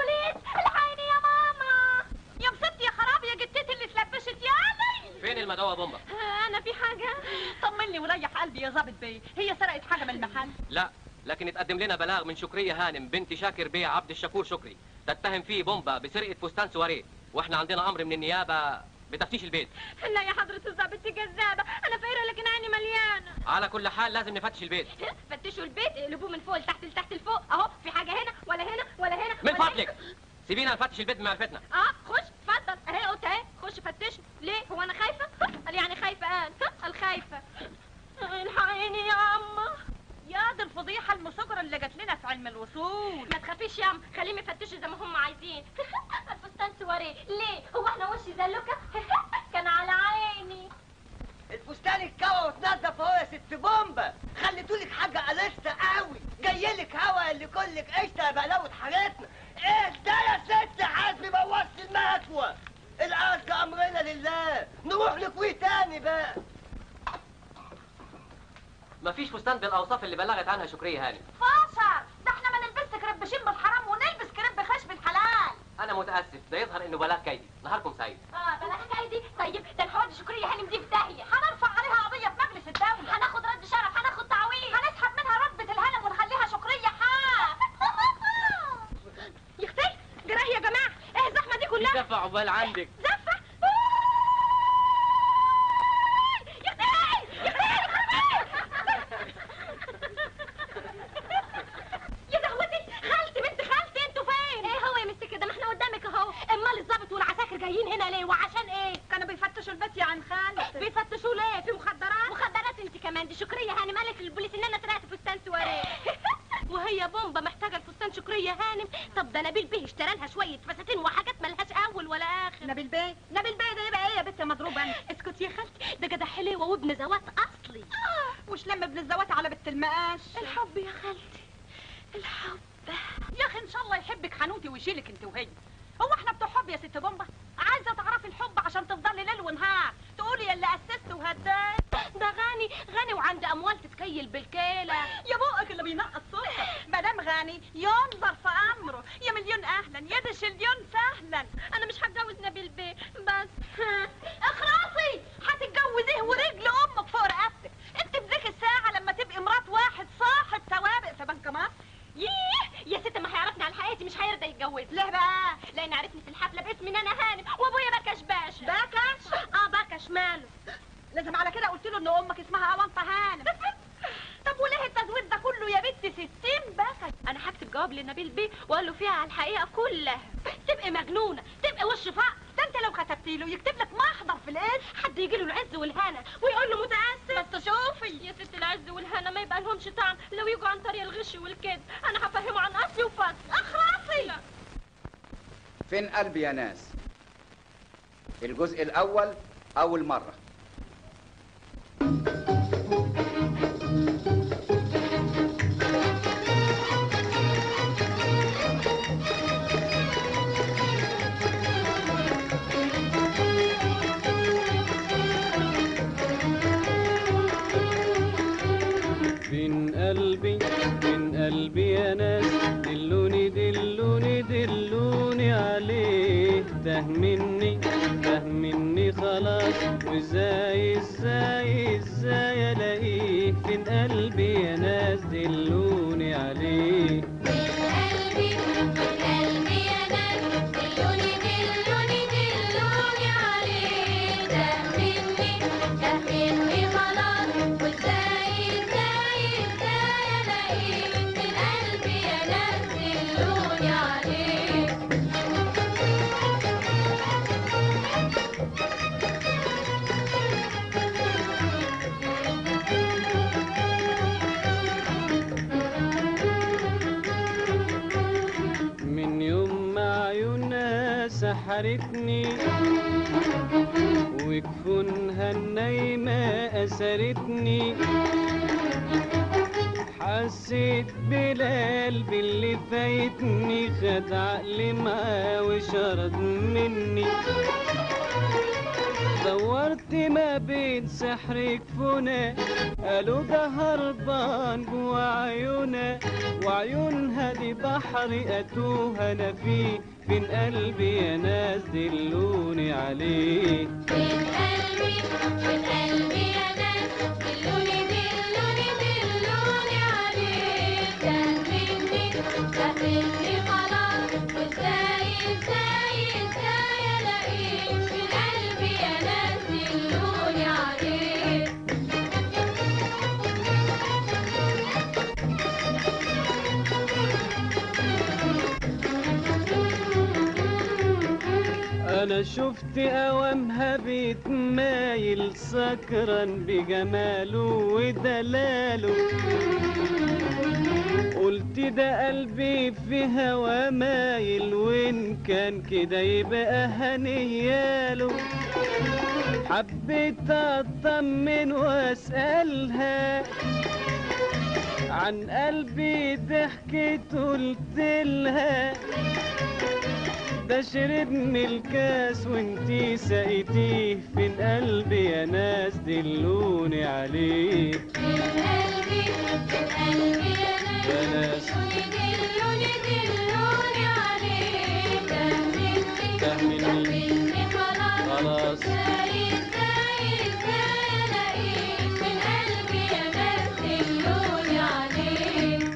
S2: البوليس الحقيني يا ماما يا بسطتي يا خرابي يا جتتي اللي اتلبشت يا
S3: فين المدوة بومبا
S2: انا في حاجه
S9: طمني وريح قلبي يا ظابط بيه هي سرقت حاجه من المحل
S3: لا لكن اتقدم لنا بلاغ من شكرية هانم بنت شاكر بيه عبد الشكور شكري تتهم فيه بومبا بسرقة فستان سواريه واحنا عندنا امر من النيابة بتفتيش البيت
S2: لا يا حضره الظابط دي كذابه انا فقيره لكن عيني مليانه
S3: على كل حال لازم نفتش البيت
S2: فتشوا البيت اقلبوه من فوق لتحت لتحت لفوق اهو في حاجه هنا ولا هنا ولا هنا
S3: من
S2: ولا
S3: فضلك سيبينا نفتش البيت بمعرفتنا
S2: اه خش اتفضل اهي قلت اهي خش فتشوا ليه هو انا خايفه قال يعني خايفه قال قال خايفه الحقيني يا عمه
S9: يا دي الفضيحه المسكره اللي جات لنا في علم الوصول
S2: ما تخافيش يا عم خليهم يفتشوا زي ما هم عايزين الفستان سواريه ليه هو احنا وشي زلوكه كان على عيني
S10: الفستان اتكوى واتنضف اهو يا ست بومبا خليتولك حاجه قلصه قوي جايلك هوا اللي كلك قشطه يا بقلاوه حاجتنا ايه ده يا ست حازمي بوظت المكوى القصد امرنا لله نروح نكويه تاني بقى
S3: مفيش فستان بالاوصاف اللي بلغت عنها شكرية هانم
S9: فاشر ده احنا ما نلبسش كريب شم الحرام ونلبس كريب خشب الحلال
S3: انا متاسف ده يظهر انه بلاغ كيدي نهاركم سعيد
S2: اه بلا حكايه دي طيب ده الحواد شكريه هانم دي في داهيه
S9: هنرفع عليها قضيه في مجلس الدوله
S2: هناخد رد شرف هناخد تعويض
S9: هنسحب منها رتبه الهلم ونخليها شكريه حق
S2: يا اختي جراح يا جماعه ايه الزحمه دي كلها
S6: دفع عقبال عندك
S2: زفه يا اختي يا اختي يا دهوتي خالتي بنت خالتي انتوا فين ايه هو يا مست كده ما احنا قدامك اهو امال الظابط والعساكر جايين هنا ليه وعشان ايه
S9: كانوا بيفتشوا البيت يا عن خالتي
S2: بيفتشوا ليه في مخدرات مخدرات انت كمان دي شكريه هانم قالت للبوليس ان انا سرقت فستان سواريه وهي بومبا محتاجه الفستان شكريه هانم طب ده نبيل بيه اشترى لها شويه فساتين وحاجات ملهاش اول ولا اخر
S9: نبيل بيه نبيل بيه ده يبقى ايه يا بنت يا مضروبه انت
S2: اسكت يا خالتي ده جدع حليوه وابن زوات اصلي
S9: وش لما ابن الزوات على بنت المقاش
S2: الحب يا خالتي الحب
S9: يا اخي ان شاء الله يحبك حنوتي ويشيلك انت وهي هو احنا بتوع حب يا ست بومبا عايزه تعرفي الحب عشان تفضلي ليل ونهار تقولي يا اللي اسست وهديت
S2: ده غني غني وعنده اموال تتكيل بالكيله
S9: يا بقك اللي بينقص صوتك مدام غني ينظر في امره يا مليون اهلا يا ده شليون سهلا
S2: انا مش هتجوز نبيل بيه بس اخرسي
S9: هتتجوزيه ورجل امك فوق رقبتك انت في ذيك الساعه لما تبقي مرات واحد صاحب سوابق في بنك مصر
S2: ييه يا ست ما هيعرفني على حقيقتي مش هيرضى يتجوز
S9: ليه بقى
S2: لان عرفني في الحفله باسمي ان انا هانم وابويا بكش باشا
S9: بكش
S2: اه بكش ماله
S9: لازم على كده قلت له ان امك اسمها اوانطه هانم طب وليه التزوير ده كله يا بنت ستين بكش
S2: انا هكتب جواب لنبيل بيه واقول له فيها على الحقيقه كلها تبقي مجنونه تبقي وش فقر
S9: ده انت لو كتبتي له يكتب لك محضر في الاسم
S2: حد يجي له العز والهنا ويقول له متاسف
S9: بس شوفي
S2: يا ست العز والهنا ما يبقى لهمش طعم لو يجوا عن طريق الغش والكذب انا هفهمه عن اصلي وفصل
S9: اخرسي
S11: فين قلبي يا ناس الجزء الأول أول مرة
S7: فين قلبي فين قلبي يا ناس دلوني دلوني دلوني عليه تاه مني تاه مني خلاص وازاي ازاي ازاي الاقيه فين قلبي يا ناس دلوني عليه
S2: قلبي قلبي يا ناس دلوني دلوني دلوني عليه ده مني ده مني خلاص وازاي ازاي ازاي الاقيه من قلبي يا ناس دلوني عليه
S7: من يوم ما عيونها سحرتني وجفونها النايمة أسرتني حسيت بالقلب اللي فايتني خد عقلي معاه وشرد مني دورت دورت ما بين سحر كفونا قالوا ده هربان جوا عيونا وعيونها دي بحر اتوه انا فيه فين قلبي يا ناس دلوني عليه
S12: من قلبي من قلبي يا ناس دلوني دلوني دلوني عليك ده مني ده مني خلاص وازاي ازاي ازاي الاقيك من قلبي يا ناس دلوني عليك
S7: انا شفت اوامها بيتمايل سكران بجماله ودلاله قلت ده قلبي في هوا مايل وان كان كده يبقى هنياله حبيت اطمن واسالها عن قلبي ضحكت قلت لها ده شربني الكاس وانتي سقيتيه فين قلبي يا ناس دلوني عليه
S12: من قلبي من قلبي يا ناس
S7: ناس
S12: دلوني دلوني عليك ده مني
S7: ده مني
S12: مني خلاص
S7: خلاص
S12: ازاي ازاي ازاي الاقيك من قلبي يا ناس دلوني عليك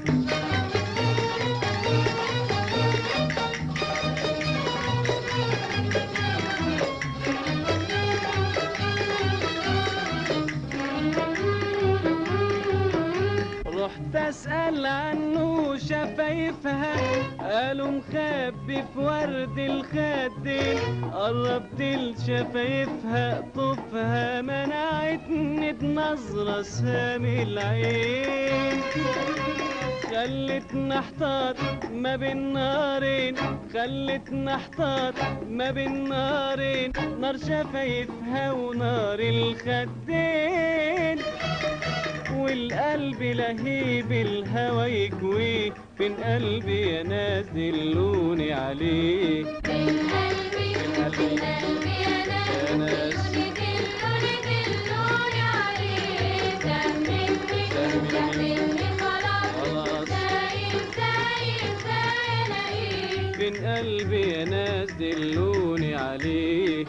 S7: رحت اسال عنه شفايفها قالوا مخبي في ورد الخدين قربت لشفايفها طفها منعتني بنظرة سامي العين خلتنا احتار ما بين نارين خلتنا احتار ما بين نارين نار شفايفها ونار الخدين والقلب لهيب الهوى يكويه فين قلبي يا ناس دلوني عليه
S12: من قلبي من قلبي يا ناس دلوني دلوني عليك ده مني ده مني خلاص
S7: خلاص
S12: ازاي ازاي ازاي الاقيك
S7: فين قلبي يا ناس دلوني عليه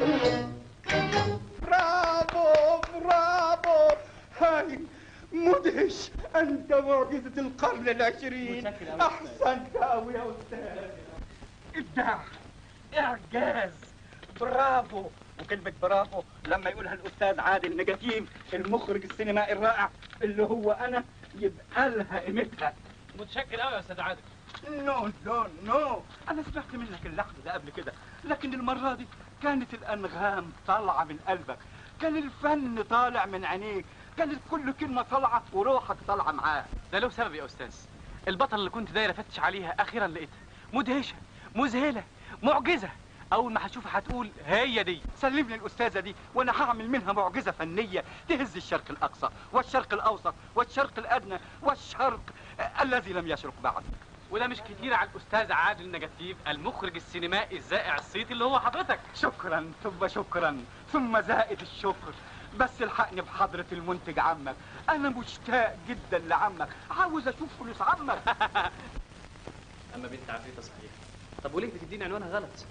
S1: برافو برافو هاي مدهش انت معجزة القرن العشرين احسنت قوي يا استاذ ابداع اعجاز برافو وكلمة برافو لما يقولها الاستاذ عادل نجاتيف المخرج السينمائي الرائع اللي هو انا يبقى لها قيمتها
S6: متشكر قوي يا استاذ عادل
S1: نو نو نو انا سمعت منك اللحن ده قبل كده لكن المره دي كانت الانغام طالعه من قلبك كان الفن طالع من عينيك كانت كل كلمه طالعه وروحك طالعه معاه
S6: ده له سبب يا استاذ البطل اللي كنت داير افتش عليها اخيرا لقيتها مدهشه مذهله معجزه اول ما هتشوفها هتقول هي دي
S1: سلم لي الاستاذه دي وانا هعمل منها معجزه فنيه تهز الشرق الاقصى والشرق الاوسط والشرق الادنى والشرق الذي لم يشرق بعد
S6: وده مش كتير على الاستاذ عادل نجاتيف المخرج السينمائي الزائع الصيتي اللي هو حضرتك
S1: شكرا ثم شكرا ثم زائد الشكر بس الحقني بحضرة المنتج عمك أنا مشتاق جدا لعمك عاوز أشوف فلوس عمك
S6: اما بنت عفريته صحيح طب وليه بتديني عنوانها غلط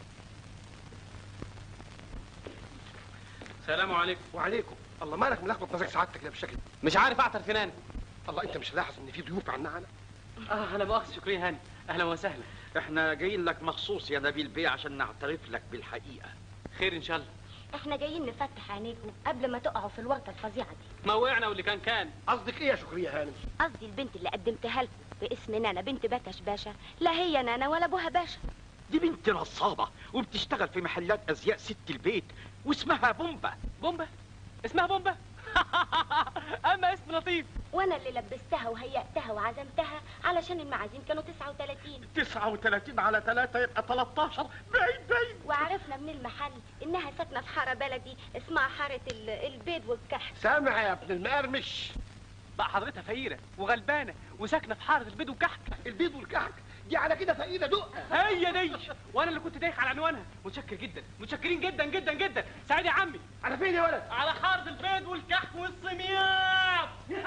S6: سلام عليكم
S8: وعليكم الله مالك ملخبط مزاج سعادتك كده بالشكل ده؟
S6: مش عارف اعطر فين انا
S8: الله انت مش لاحظ ان في ضيوف عنا انا
S6: اه انا مؤاخذ شكريا هاني اهلا وسهلا
S5: احنا جايين لك مخصوص يا نبيل بيه عشان نعترف لك بالحقيقة
S6: خير ان شاء الله
S2: احنا جايين نفتح عينيكم قبل ما تقعوا في الورطه الفظيعه دي
S6: ما وقعنا واللي كان كان
S8: قصدك ايه يا شكرية هانم
S2: قصدي البنت اللي قدمتها لكم باسم نانا بنت بكش باشا لا هي نانا ولا ابوها باشا
S5: دي بنت نصابة وبتشتغل في محلات ازياء ست البيت واسمها بومبا
S6: بومبا اسمها بومبا اما اسم لطيف
S2: وانا اللي لبستها وهيأتها وعزمتها علشان المعازيم كانوا 39
S1: 39 على 3 يبقى 13 بعيد بعيد
S2: وعرفنا من المحل انها ساكنه في حاره بلدي اسمها حاره ال- البيض والكحك
S8: سامع يا ابن المقرمش
S6: بقى حضرتها فقيره وغلبانه وساكنه في حاره البيض وكحك
S8: البيض والكحك دي على كده فقيره دقه
S6: هي دي وانا اللي كنت دايخ على عنوانها متشكر جدا متشكرين جدا جدا جدا سعيد يا عمي
S8: على فين يا ولد
S6: على حارة البيض والكحك والسميات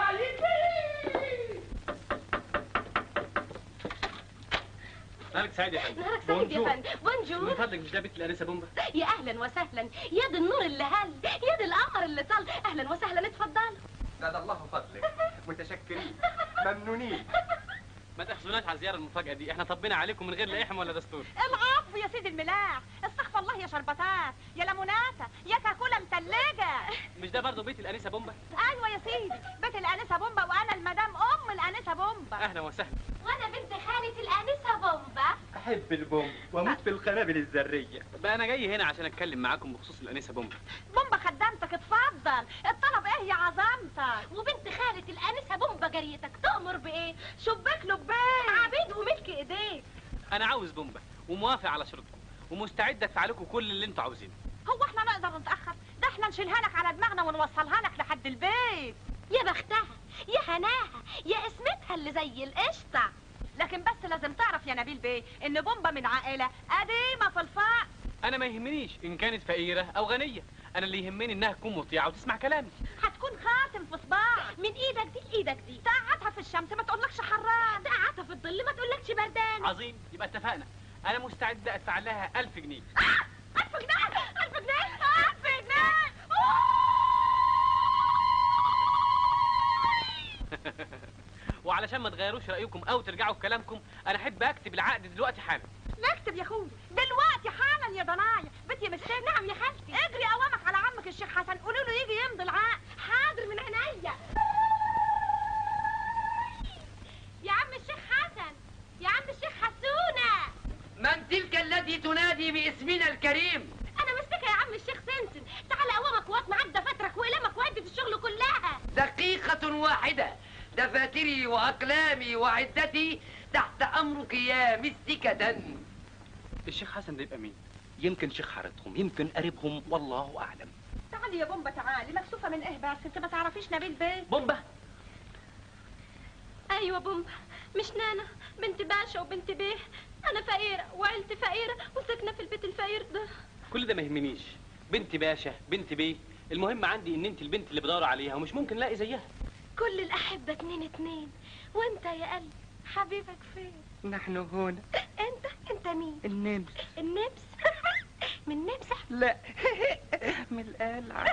S6: مالك سعيد يا فندم
S13: نهارك سعيد يا
S6: بونجور.
S13: فندم بونجور
S6: من فضلك مش ده بنت الانسه بومبا
S13: يا اهلا وسهلا يا دي النور اللي هل يا دي القمر اللي طل اهلا وسهلا اتفضلوا
S3: زاد الله فضلك متشكرين ممنونين ما تحزناش على الزياره المفاجاه دي احنا طبينا عليكم من غير لا احم ولا دستور
S9: العفو يا سيدي الملاح استغفر الله يا شربتات يا ليموناتا يا كاكولا متلجه
S3: مش ده برضه بيت الانسه بومبا
S9: ايوه يا سيدي بيت الانسه بومبا وانا المدام ام الانسه بومبا
S3: اهلا وسهلا
S13: وانا بنت خالة الانسه بومبا
S3: احب البوم واموت في القنابل الذريه بقى انا جاي هنا عشان اتكلم معاكم بخصوص الانسه بومبا
S9: بومبا خدامتك اتفضل الطلب ايه يا عظمتك
S13: وبنت خالة الانسه بومبا جريتك تأمر بايه
S9: شباك لبيك
S13: عبيد وملك ايديك
S3: انا عاوز بومبا وموافق على شروطكم ومستعد ادفع لكم كل اللي انتوا عاوزينه
S9: هو احنا نقدر نتاخر ده احنا نشيلها لك على دماغنا ونوصلها لك لحد البيت
S13: يا بختها يا هناها يا اسمتها اللي زي القشطه
S9: لكن بس لازم تعرف يا نبيل بيه ان بومبا من عائله قديمه في الفقر
S3: انا ما يهمنيش ان كانت فقيره او غنيه انا اللي يهمني انها تكون مطيعه وتسمع كلامي
S9: هتكون خاتم في صباعك
S13: من ايدك دي لايدك دي
S9: تقعدها في الشمس ما تقولكش حران
S13: تقعدها في الظل ما تقولكش بردان
S3: عظيم يبقى اتفقنا انا مستعد ادفع لها ألف جنيه
S9: ألف جنيه ألف جنيه ألف جنيه
S3: وعلشان ما تغيروش رايكم او ترجعوا في كلامكم انا احب اكتب العقد دلوقتي حالا
S9: نكتب يا اخويا دلوقتي حالا يا ضنايا بنتي مستني
S13: نعم يا خالتي
S9: اجري قوامك على عمك الشيخ حسن قولوا له يجي يمضي العقد
S13: حاضر من عينيا يا عم الشيخ حسن يا عم الشيخ حسونه
S10: من تلك التي تنادي باسمنا الكريم
S13: انا مستكه يا عم الشيخ سمسم تعال قوامك واطمع عدى فترك وقلمك وعدة الشغل كلها
S10: دقيقة واحدة دفاتري وأقلامي وعدتي تحت أمرك يا مستكة
S6: الشيخ حسن ده يبقى مين يمكن شيخ حارتهم يمكن قريبهم والله اعلم
S9: تعالي يا بومبا تعالي مكسوفه من ايه بس انت ما تعرفيش نبيل بيه
S3: بومبا
S13: ايوه بومبا مش نانا بنت باشا وبنت بيه انا فقيره وعيلتي فقيره وساكنه في البيت الفقير ده
S3: كل ده ما يهمنيش بنت باشا بنت بيه المهم عندي ان انت البنت اللي بدور عليها ومش ممكن الاقي زيها
S13: كل الاحبه اتنين اتنين وانت يا قلبي حبيبك فين
S10: نحن هنا
S13: انت انت مين
S10: النمس
S13: النمس من نمسح
S10: لا من القلعة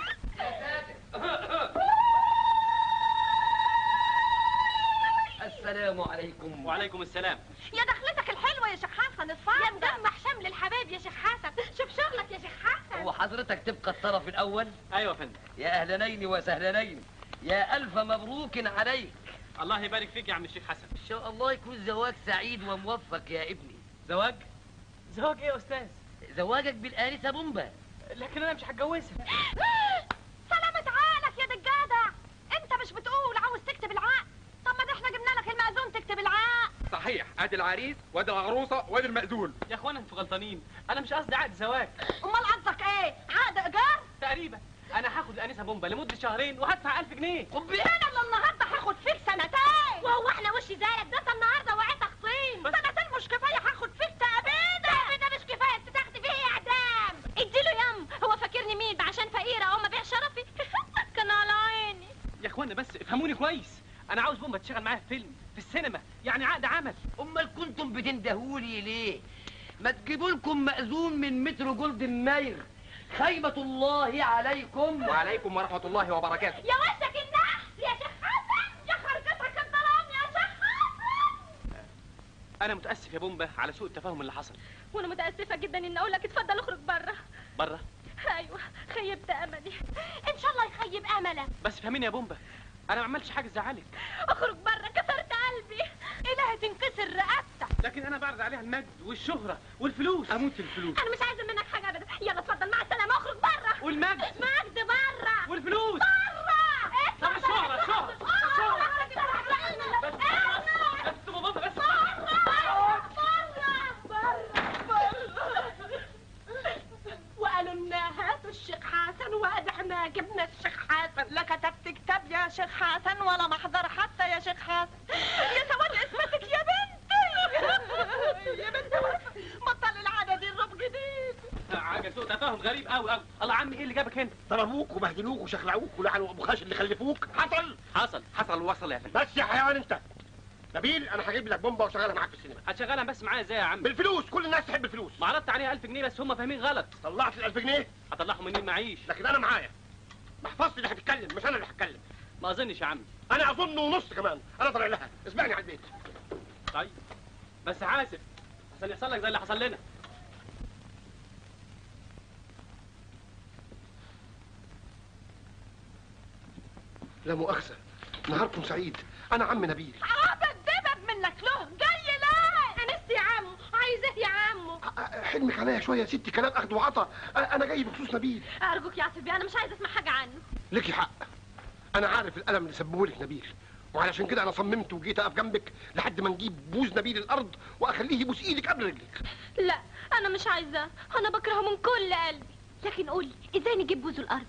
S10: السلام عليكم
S3: وعليكم السلام
S9: يا دخلتك الحلوه يا شيخ حسن
S13: يا
S9: اتفضل
S13: مجمع شمل الحبايب يا شيخ حسن شوف شغلك يا شيخ حسن
S10: هو حضرتك تبقى الطرف الأول
S3: ايوه يا فندم
S10: يا أهلين وسهلين يا ألف مبروك عليك
S3: الله يبارك فيك يا عم الشيخ حسن
S10: إن شاء الله يكون زواج سعيد وموفق يا ابني
S3: زواج زواج ايه يا استاذ
S10: زواجك بالآنسة بومبا
S3: لكن انا مش هتجوزها
S9: سلامة عقلك يا دجادة انت مش بتقول عاوز تكتب العقد طب ما ده احنا جبنا لك المأذون تكتب العقد
S14: صحيح ادي العريس وادي العروسه وادي المأذون
S3: يا اخوانا انتوا غلطانين انا مش قصدي عقد زواج
S9: امال قصدك ايه عقد ايجار
S3: تقريبا انا هاخد الانسه بومبا لمده شهرين وهدفع 1000 جنيه
S9: انا اللي النهارده هاخد فيك سنتين
S13: وهو احنا وش زيك ده انت النهارده وقعت خصيم
S9: سنتين مش كفايه هاخد فيك تأبيدة
S13: ده مش كفايه انت تاخدي فيه اعدام اديله يم هو فاكرني مين عشان فقيره او ما بيع شرفي كان على عيني
S3: يا اخوانا بس افهموني كويس انا عاوز بومبا تشتغل معايا في فيلم في السينما يعني عقد عمل
S10: أمال كنتم بتندهولي ليه؟ ما تجيبوا لكم مأذون من مترو جولدن ماير خيبة الله عليكم
S14: وعليكم ورحمه الله وبركاته
S13: يا وشك النحس يا شيخ حسن
S9: يا خرجتك الظلام يا شيخ حسن
S3: انا متاسف يا بومبا على سوء التفاهم اللي حصل
S13: وانا متاسفه جدا ان اقول لك اتفضل اخرج بره
S3: بره
S13: ايوه خيبت املي ان شاء الله يخيب املك
S3: بس فهميني يا بومبا انا ما عملتش حاجه تزعلك
S13: اخرج بره كسرت قلبي
S9: الهي تنكسر رقبتك
S3: لكن انا بعرض عليها المجد والشهره والفلوس اموت في الفلوس
S13: انا مش عايزه منك حاجه ابدا يلا اتفضل مع السلامه اخرج بره
S3: والمجد
S13: مجد بره
S3: والفلوس
S13: بره
S3: طب الشهره الشهره الشهره بس بس بومبا بس
S9: وقالوا لنا هاتوا الشيخ حسن وادي احنا جبنا الشيخ حسن لا كتبت كتاب يا شيخ حسن ولا محضر حتى يا شيخ حسن يا سواد اسمتك يا بنتي
S6: تفاهم غريب قوي قوي الله عمي ايه اللي جابك هنا
S8: ضربوك وبهدلوك وشخلعوك ولعنوا ابو خالد اللي خلفوك حصل
S6: حصل حصل وصل يا فندم
S8: بس يا حيوان انت نبيل انا هجيب لك بومبا وشغلها معاك في السينما
S6: هتشغلها بس معايا ازاي يا عم
S8: بالفلوس كل الناس تحب الفلوس
S6: ما عرضت عليها 1000 جنيه بس هم فاهمين غلط
S8: طلعت ال 1000 جنيه
S6: هطلعهم منين معيش
S8: لكن انا معايا محفظتي اللي هتتكلم مش انا اللي هتكلم
S6: ما اظنش يا عم
S8: انا اظن ونص كمان انا طالع لها اسمعني على البيت
S6: طيب بس حاسب عشان يحصل لك زي اللي حصل لنا
S8: لا مؤاخذه نهاركم سعيد انا عم نبيل
S9: عبد دبب منك له جاي لا
S13: انست يا عمو عايز ايه يا عمو
S8: حلمك عليا شويه يا ستي كلام اخد وعطا انا جاي بخصوص نبيل
S13: ارجوك يا عصبي انا مش عايزه اسمع حاجه عنه
S8: ليكي حق انا عارف الالم اللي سببه لك نبيل وعلشان كده انا صممت وجيت اقف جنبك لحد ما نجيب بوز نبيل الارض واخليه يبوس ايدك قبل رجلك
S13: لا انا مش عايزاه انا بكرهه من كل قلبي لكن قولي ازاي نجيب بوزه الارض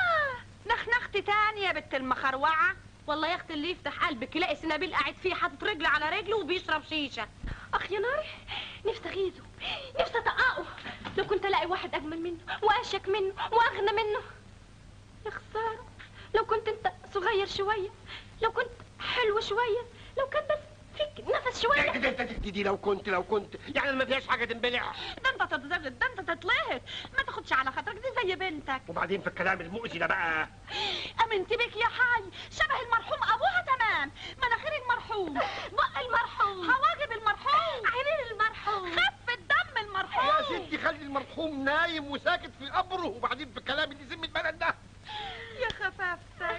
S9: نخنختي تاني يا بنت المخروعه والله يا اختي اللي يفتح قلبك يلاقي سنابيل قاعد فيه حاطط رجل على رجله وبيشرب شيشه
S13: اخ يا ناري نفسي اغيظه نفسي اطققه لو كنت الاقي واحد اجمل منه واشك منه واغنى منه يا خساره لو كنت انت صغير شويه لو كنت حلو شويه لو كان بس فيك نفس شويه
S8: دي, دي, دي, دي لو كنت لو كنت يعني ما فيهاش حاجه تنبلع
S9: ده انت تتزغد ده انت تتلهت ما تاخدش على خاطرك دي زي بنتك
S8: وبعدين في الكلام المؤذي ده بقى
S9: امنت بك يا حي شبه المرحوم ابوها تمام مناخير المرحوم بق المرحوم حواجب المرحوم عينين المرحوم خف الدم المرحوم
S8: يا ستي خلي المرحوم نايم وساكت في قبره وبعدين في الكلام اللي يذم البلد ده
S9: يا خفافتك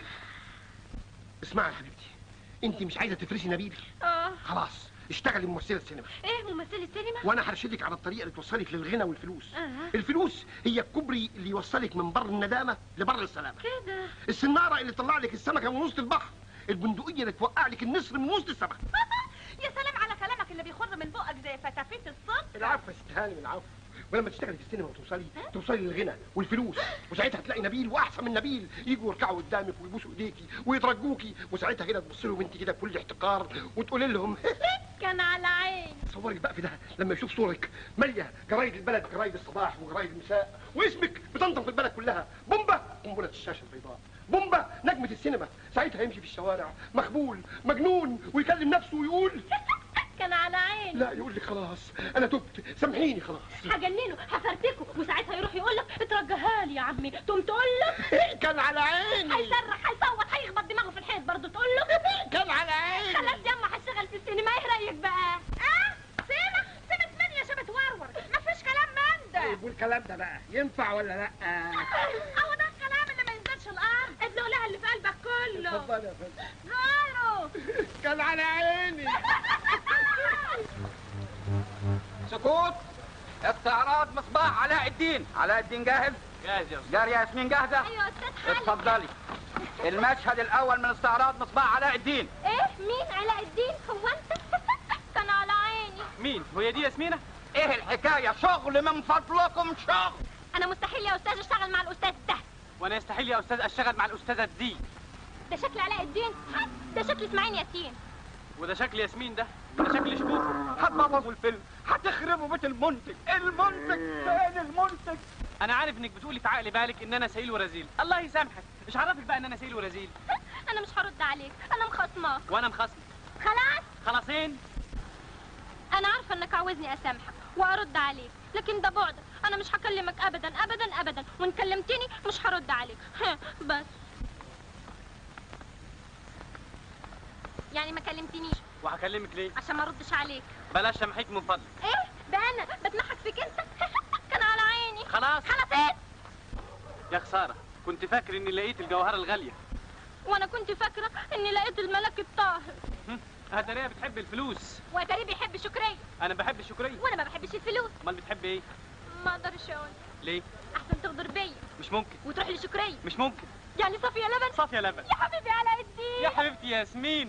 S8: اسمعي يا حبيبتي انت مش عايزه تفرسي نبيل
S13: اه
S8: خلاص اشتغلي ممثله سينما
S13: ايه ممثل السينما
S8: وانا هرشدك على الطريقه اللي توصلك للغنى والفلوس
S13: اه
S8: الفلوس هي الكوبري اللي يوصلك من بر الندامه لبر السلامه
S13: كده
S8: السناره اللي تطلع لك السمكه من وسط البحر البندقيه اللي توقع لك النسر من وسط السمك
S9: يا سلام على كلامك اللي بيخر من بقك زي فتافيت الصبح
S8: العفو يا ست هانم العفو ولما تشتغلي في السينما وتوصلي توصلي للغنى والفلوس وساعتها تلاقي نبيل واحسن من نبيل يجوا يركعوا قدامك ويبوسوا ايديكي ويترجوكي وساعتها كده تبص لهم انت كده بكل احتقار وتقولي لهم
S13: كان على عيني
S8: تصوري بقى في ده لما يشوف صورك ماليه جرايد البلد جرايد الصباح وجرايد المساء واسمك بتنطق في البلد كلها بومبا قنبله الشاشه البيضاء بومبا نجمه السينما ساعتها يمشي في الشوارع مخبول مجنون ويكلم نفسه ويقول
S13: كان على عيني
S8: لا يقول لك خلاص انا تبت سامحيني خلاص
S13: هجننه هفرتكه وساعتها يروح يقول لك اترجاها لي يا عمي تقوم تقول له
S8: كان على عيني
S13: هيصرخ هيصوت هيخبط دماغه في الحيط برضه تقول له
S8: كان على عيني
S13: خلاص ياما هشتغل في السينما ايه رايك بقى
S9: اه سيبك سيبك من يا شبت ورور مفيش كلام من ده
S8: طيب والكلام ده بقى ينفع ولا لا
S9: اهو ده الكلام اللي ما ينزلش الارض
S13: ادلق لها اللي في قلبك كله
S8: اتفضلي يا فندم
S9: غيره
S8: كان على عيني
S11: سكوت استعراض مصباح علاء الدين علاء الدين جاهز
S6: جاهز يا استاذ
S11: جارية ياسمين جاهزة
S13: ايوه يا استاذ حالي
S11: اتفضلي المشهد الاول من استعراض مصباح علاء الدين
S13: ايه مين علاء الدين هو انت كان على عيني
S6: مين هي دي ياسمينة
S11: ايه الحكاية شغل من فضلكم شغل
S13: انا مستحيل يا استاذ اشتغل مع الاستاذ ده
S6: وانا يستحيل يا استاذ اشتغل مع الاستاذة دي
S13: ده شكل علاء الدين ده شكل اسماعيل ياسين
S6: وده شكل ياسمين ده وده شكل شكوكو
S11: هتبوظوا الفيلم هتخربوا بيت المنتج المنتج فين المنتج
S6: انا عارف انك بتقولي في عقل بالك ان انا سئيل ورزيل الله يسامحك مش عرفك بقى ان انا سئيل ورزيل
S13: انا مش هرد عليك انا مخصماك
S6: وانا مخصم
S13: خلاص
S6: خلاصين
S13: انا عارفه انك عاوزني اسامحك وارد عليك لكن ده بعدك انا مش هكلمك ابدا ابدا ابدا وان كلمتني مش هرد عليك بس يعني ما كلمتنيش
S6: وهكلمك ليه
S13: عشان ما اردش عليك
S6: بلاش سامحيك من فضلك
S13: ايه ده انا بتمحك فيك انت كان على عيني
S6: خلاص
S13: خلاص ايه
S6: يا خسارة كنت فاكر اني لقيت الجوهرة الغالية
S13: وانا كنت فاكره اني لقيت الملك الطاهر
S6: هدرية بتحب الفلوس
S13: وتاري بيحب شكرية
S6: انا بحب الشكرية
S13: وانا ما بحبش الفلوس
S6: امال بتحب ايه
S13: ما اقدرش اقول
S6: ليه
S13: احسن تغدر بيا
S6: مش ممكن
S13: وتروح لشكرية
S6: مش ممكن
S13: يعني صافية لبن
S6: صافية لبن
S13: يا حبيبي علاء الدين
S6: يا حبيبتي ياسمين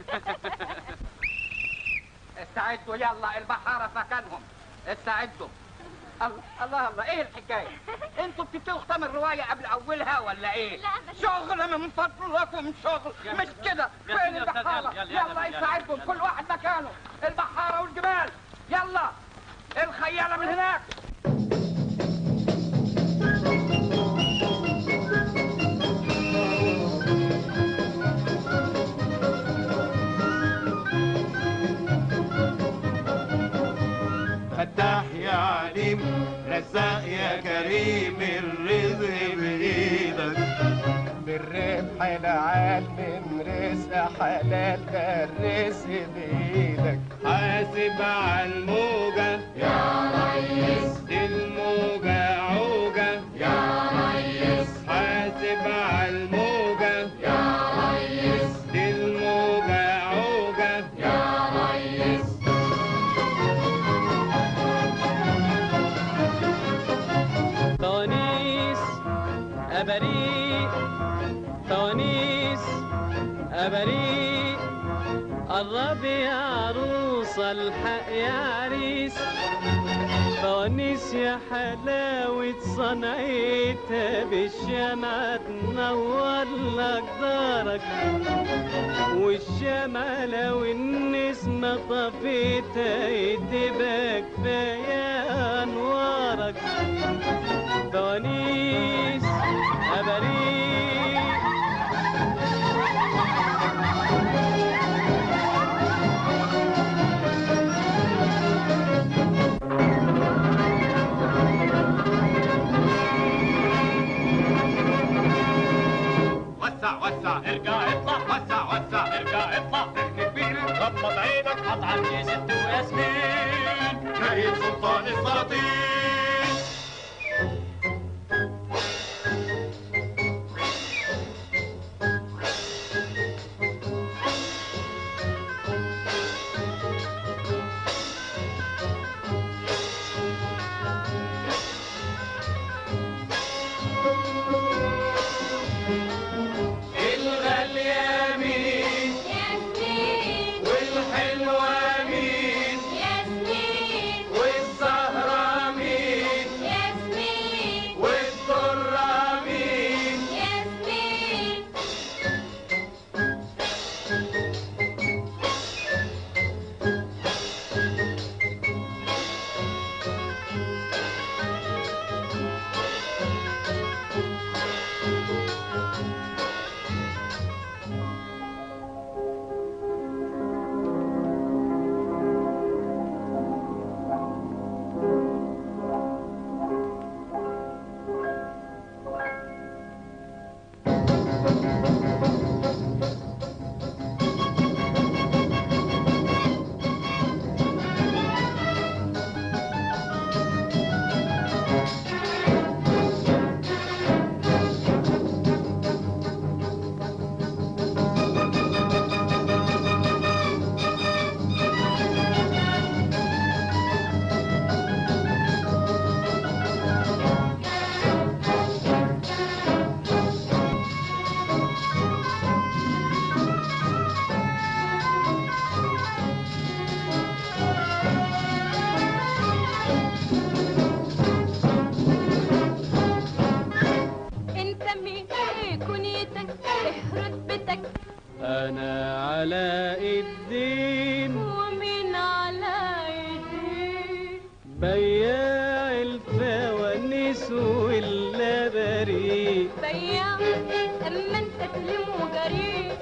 S11: استعدوا يلا البحارة في مكانهم استعدوا الله الله الله ايه الحكاية انتوا بتبتدوا ختام الرواية قبل اولها ولا ايه
S13: لا أبدا.
S11: شغل من فضلكم شغل
S6: يا
S11: مش كده
S6: يا
S11: فين
S6: سيدي يا أستاذ،
S11: البحارة
S6: يلا، يلا،
S11: يلا
S6: يلا،
S11: يساعدكم
S6: يلا.
S11: كل واحد مكانه البحارة والجمال يلا الخيالة من هناك
S7: كريم الرزق بإيدك
S15: بالربح العال من رزق حلال ده الرزق بإيدك
S7: حاسب على الموجة
S12: يا ريس
S7: دي الموجة عوجة
S12: يا ريس
S7: حاسب على الموجة
S12: يا ريس
S7: دي الموجة عوجة
S12: يا ريس
S7: فوانيس أبريء فوانيس أبريء قرب يا عروسة الحق يا عريس فوانيس يا حلاوة صنعتها بالشمعة تنور لك دارك والشمعة لو النسمة طفيتها تبقى كفاية أنوارك فوانيس أبريء
S16: وسع وسع ارجع اطلع وسع وسع ارجع اطلع ضحك كبير غمض عينك قطعا يا ست وياسمين جاي سلطان السلاطين
S7: الغالية مين
S12: ياسمين
S7: والحلوة مين
S12: ياسمين
S7: والزهرة مين
S12: ياسمين
S7: والدرة مين
S12: ياسمين
S13: انت مين ايه كنيتك ايه رتبتك
S7: أنا علاء الدين
S13: ومين على ايديك
S7: بياع الفوانيس واللبريق
S13: بياع اما انت تلم وجريء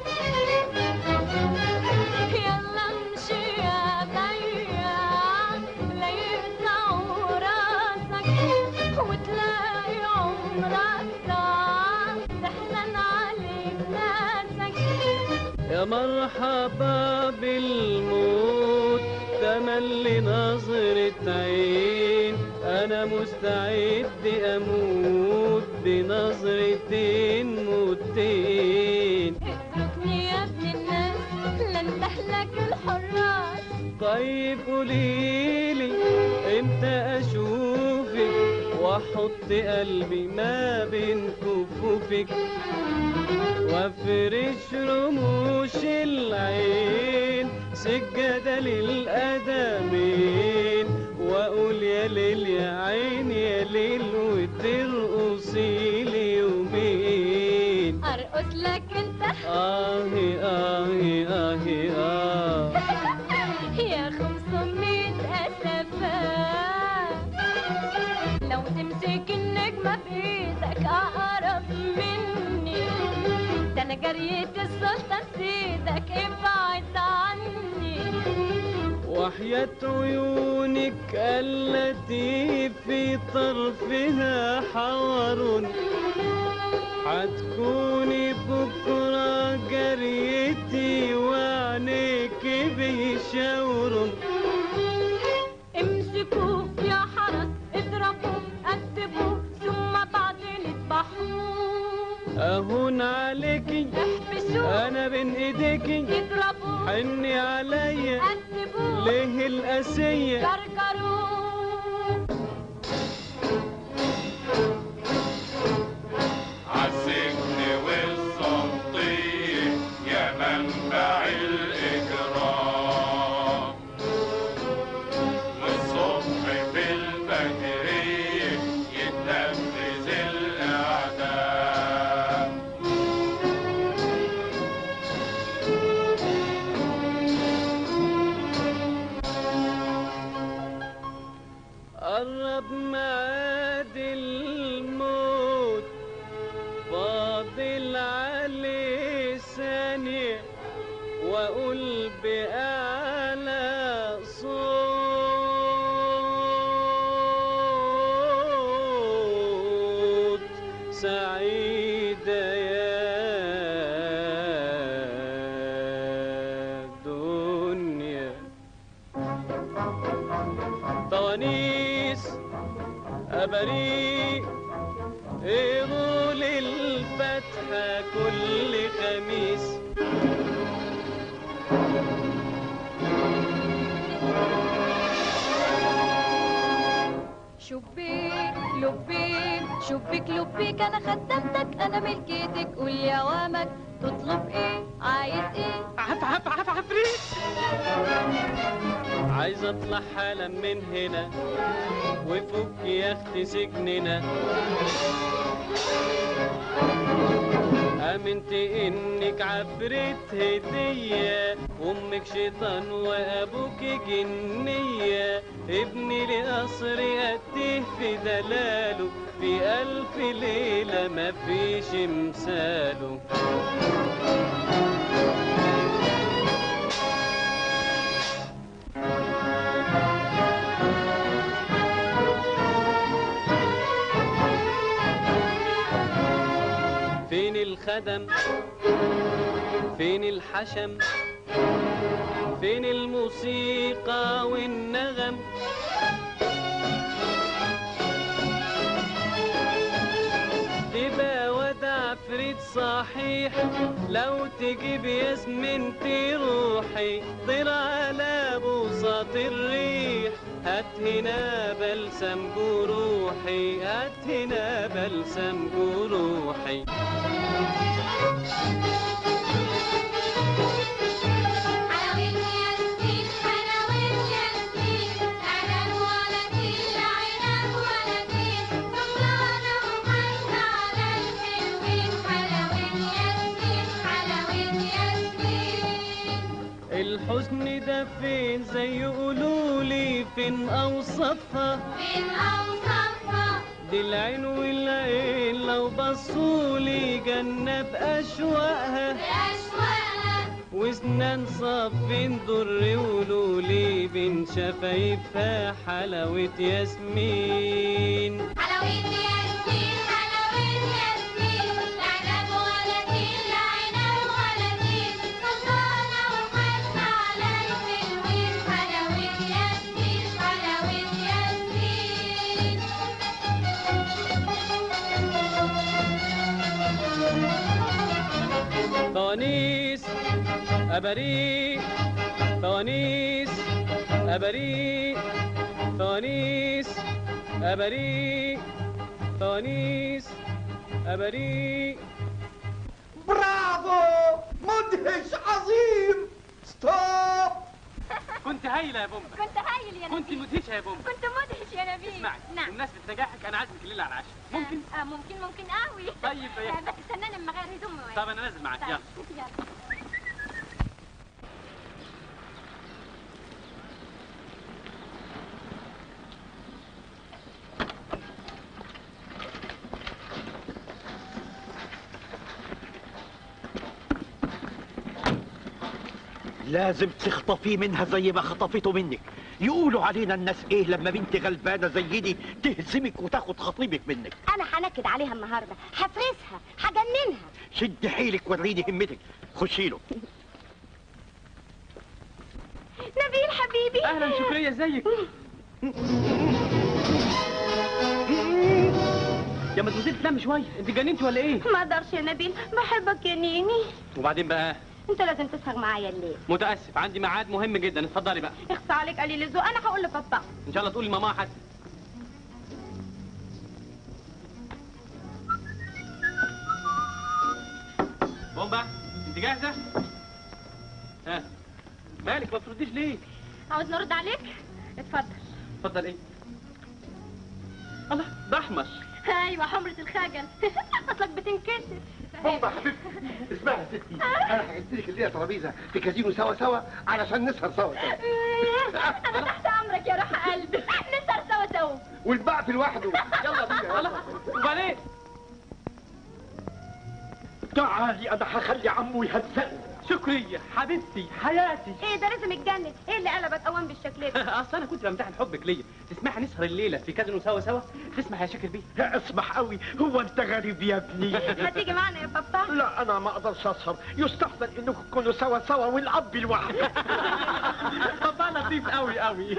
S13: يلا امشي يا بياع لا يقطعوا راسك وتلاقي عمرك ضاع تحزن عليك ناسك
S7: يا مرحبا بالموت تملي نظرة عين أنا مستعد أموت بنظرتين موتين
S13: اتركني يا ابن الناس لندهلك الحراس
S7: طيب قوليلي امتى اشوفك واحط قلبي ما بين كفوفك وافرش رموش العين سجادة للقدمين واقول يا ليل يا عين يا ليل وترقصي لي يومين
S13: ارقص لك انت
S7: آهي آهي آهي آه
S13: يا خمسمية أسفة لو تمسك النجمة بإيدك أقرب مني ده أنا جريت السلطة سيدك ابعد عني
S7: وحياة عيونك التي في طرفها حور حتكوني بكرة جريتي وعينيك بيشاوروا
S13: امسكوه يا حرس اضربوه أدبوه ثم بعدين اذبحوه
S7: اهون عليكي
S13: احبسوه
S7: انا بين ايديكي
S13: اضربوه
S7: حني عليا
S13: أدبوه
S7: ليه القاسية
S13: كركروه
S16: عالسجن والسلطية يا منبع الإجرام والصبح في الفجرية يتنفذ الإعدام
S7: قرب ميعاد الموت فاضل عليه ثانية وأقول بأعلى صوت سعيدة يا دنيا طوانيس أبريق قبول الفتحة كل خميس
S13: شبيك لبيك شبيك لبيك انا خدمتك انا ملكيتك قول يا وامك تطلب ايه عايز ايه
S7: عف عف عف عفريت عايز اطلع حالا من هنا وفك يا اختي سجننا امنت انك عفريت هدية امك شيطان وابوك جنية ابني لقصر اتيه في دلاله في الف ليلة مفيش مثاله فين الخدم فين الحشم فين الموسيقى والنغم تبقى واد عفريت صحيح لو تجيب ياسمنتي روحي طير على بوساط الريح هات هنا بلسم جروحي هات هنا بلسم جروحي
S12: حلاوة ياسمين حلاوة ياسمين اعلان ولا تيل عنب ولا تيل سكرانة وحاسة على الحلوين حلاوة ياسمين حلاوة ياسمين
S7: الحزن ده فين زي يقولولي فين اوصافها
S12: فين أوصافها
S7: دي العين والعين لو بصولي جنة بأشواقها
S12: بأشواقها
S7: وسنان صافين در ولولي بين شفايفها حلاوة ياسمين
S12: حلاوة ياسمين حلاوة ياسمين لا عنب ولا تيل لا عنب ولا تيل سكرانة وحاسة على الحلوين حلاوة ياسمين حلاوة ياسمين
S7: فوانيس أبريق فوانيس أبريق فوانيس أبريق فوانيس أبريق
S8: برافو مدهش عظيم ستوب
S6: كنت هايلة يا بومبا
S13: كنت هايل يا
S6: كنت
S13: نبيل
S6: مدهشة يا بومبا
S13: كنت مدهش يا نبيل
S6: اسمعي
S13: نعم
S6: بمناسبة نجاحك أنا عازمك الليلة على العشاء ممكن؟
S13: آه ممكن ممكن قوي
S6: طيب يا-
S13: آه بس استناني اما اغير هدومي وأجي.
S6: طب أنا نازل معاك
S13: طيب،
S6: يلا
S13: يلا
S1: لازم تخطفيه منها زي ما خطفته منك يقولوا علينا الناس ايه لما بنت غلبانه زي دي تهزمك وتاخد خطيبك منك
S2: انا هنكد عليها النهارده هفرسها هجننها
S1: شد حيلك وريني همتك خشي له
S2: نبيل حبيبي
S6: اهلا شكريه ازيك يا مدموزيل تنام شويه انت جننتي ولا ايه
S2: ما اقدرش يا نبيل بحبك يا نيني
S6: وبعدين بقى
S2: انت لازم تسهر معايا الليل
S6: متاسف عندي ميعاد مهم جدا اتفضلي بقى
S2: اخصى عليك قليل الذوق انا هقول لبابا
S6: ان شاء الله تقولي لماما حتى بومبا انت جاهزه ها مالك ما بترديش ليه
S13: عاوز نرد عليك اتفضل
S6: اتفضل ايه الله ده احمر
S13: ايوه حمرة الخجل اصلك بتنكسف
S8: بومبا حبيبتي اسمعي يا ستي انا حجزت لك الليله ترابيزه في كازينو سوا سوا علشان نسهر سوا سوا
S13: انا تحت امرك يا روح قلبي نسهر سوا سوا
S8: والبعث لوحده يلا بينا يلا
S6: وبعدين
S1: تعالي انا هخلي عمو يهزقه
S6: شكريه حبيبتي حياتي
S2: ايه ده لازم يتجنن ايه اللي قلبت قوام بالشكل ده
S6: اصل انا كنت بمتحن حبك ليا تسمحي نسهر الليله في كازينو سوا سوا تسمح يا شاكر بيه
S1: اسمح قوي هو انت غريب يا ابني
S2: ما تيجي معانا يا بابا
S1: لا انا ما اقدرش اسهر يستحسن انكم تكونوا سوا سوا والاب لوحده
S6: طب انا لطيف قوي قوي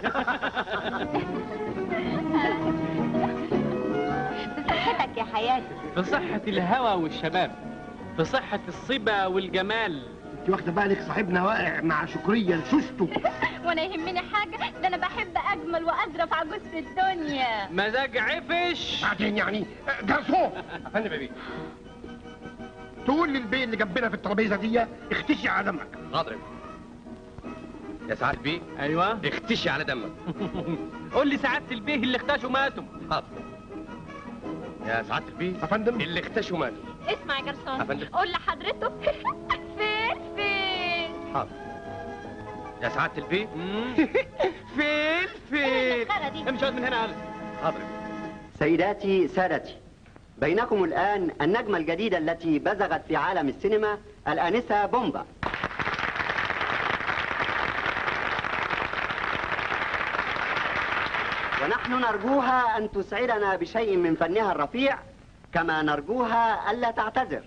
S2: بصحتك يا حياتي
S6: في صحه الهوى والشباب في صحه الصبا والجمال
S8: انت واخده بالك صاحبنا واقع مع شكريه لشوشته
S13: وانا يهمني حاجه ده انا بحب اجمل واظرف عجوز في الدنيا
S6: مزاج عفش
S8: بعدين يعني جرسون افندم يا بيه تقول للبيه اللي جنبنا في الترابيزه دي اختشي على دمك
S3: اضرب يا سعاد بيه
S6: ايوه
S3: اختشي على دمك
S6: قول لي سعاده البيه اللي اختشوا ماتوا
S3: حاضر يا سعادة البيه
S8: افندم
S3: اللي اختشوا ماتوا
S13: اسمع يا جرسون
S3: أفندم.
S13: قول لحضرته فين فين
S3: حاضر يا سعادة البيه
S6: فين فين
S13: المسخرة دي.
S6: امشي اقعد من هنا يلا
S3: حاضر
S17: سيداتي سادتي بينكم الآن النجمة الجديدة التي بزغت في عالم السينما الآنسة بومبا ونحن نرجوها أن تسعدنا بشيء من فنها الرفيع كما نرجوها ألا تعتذر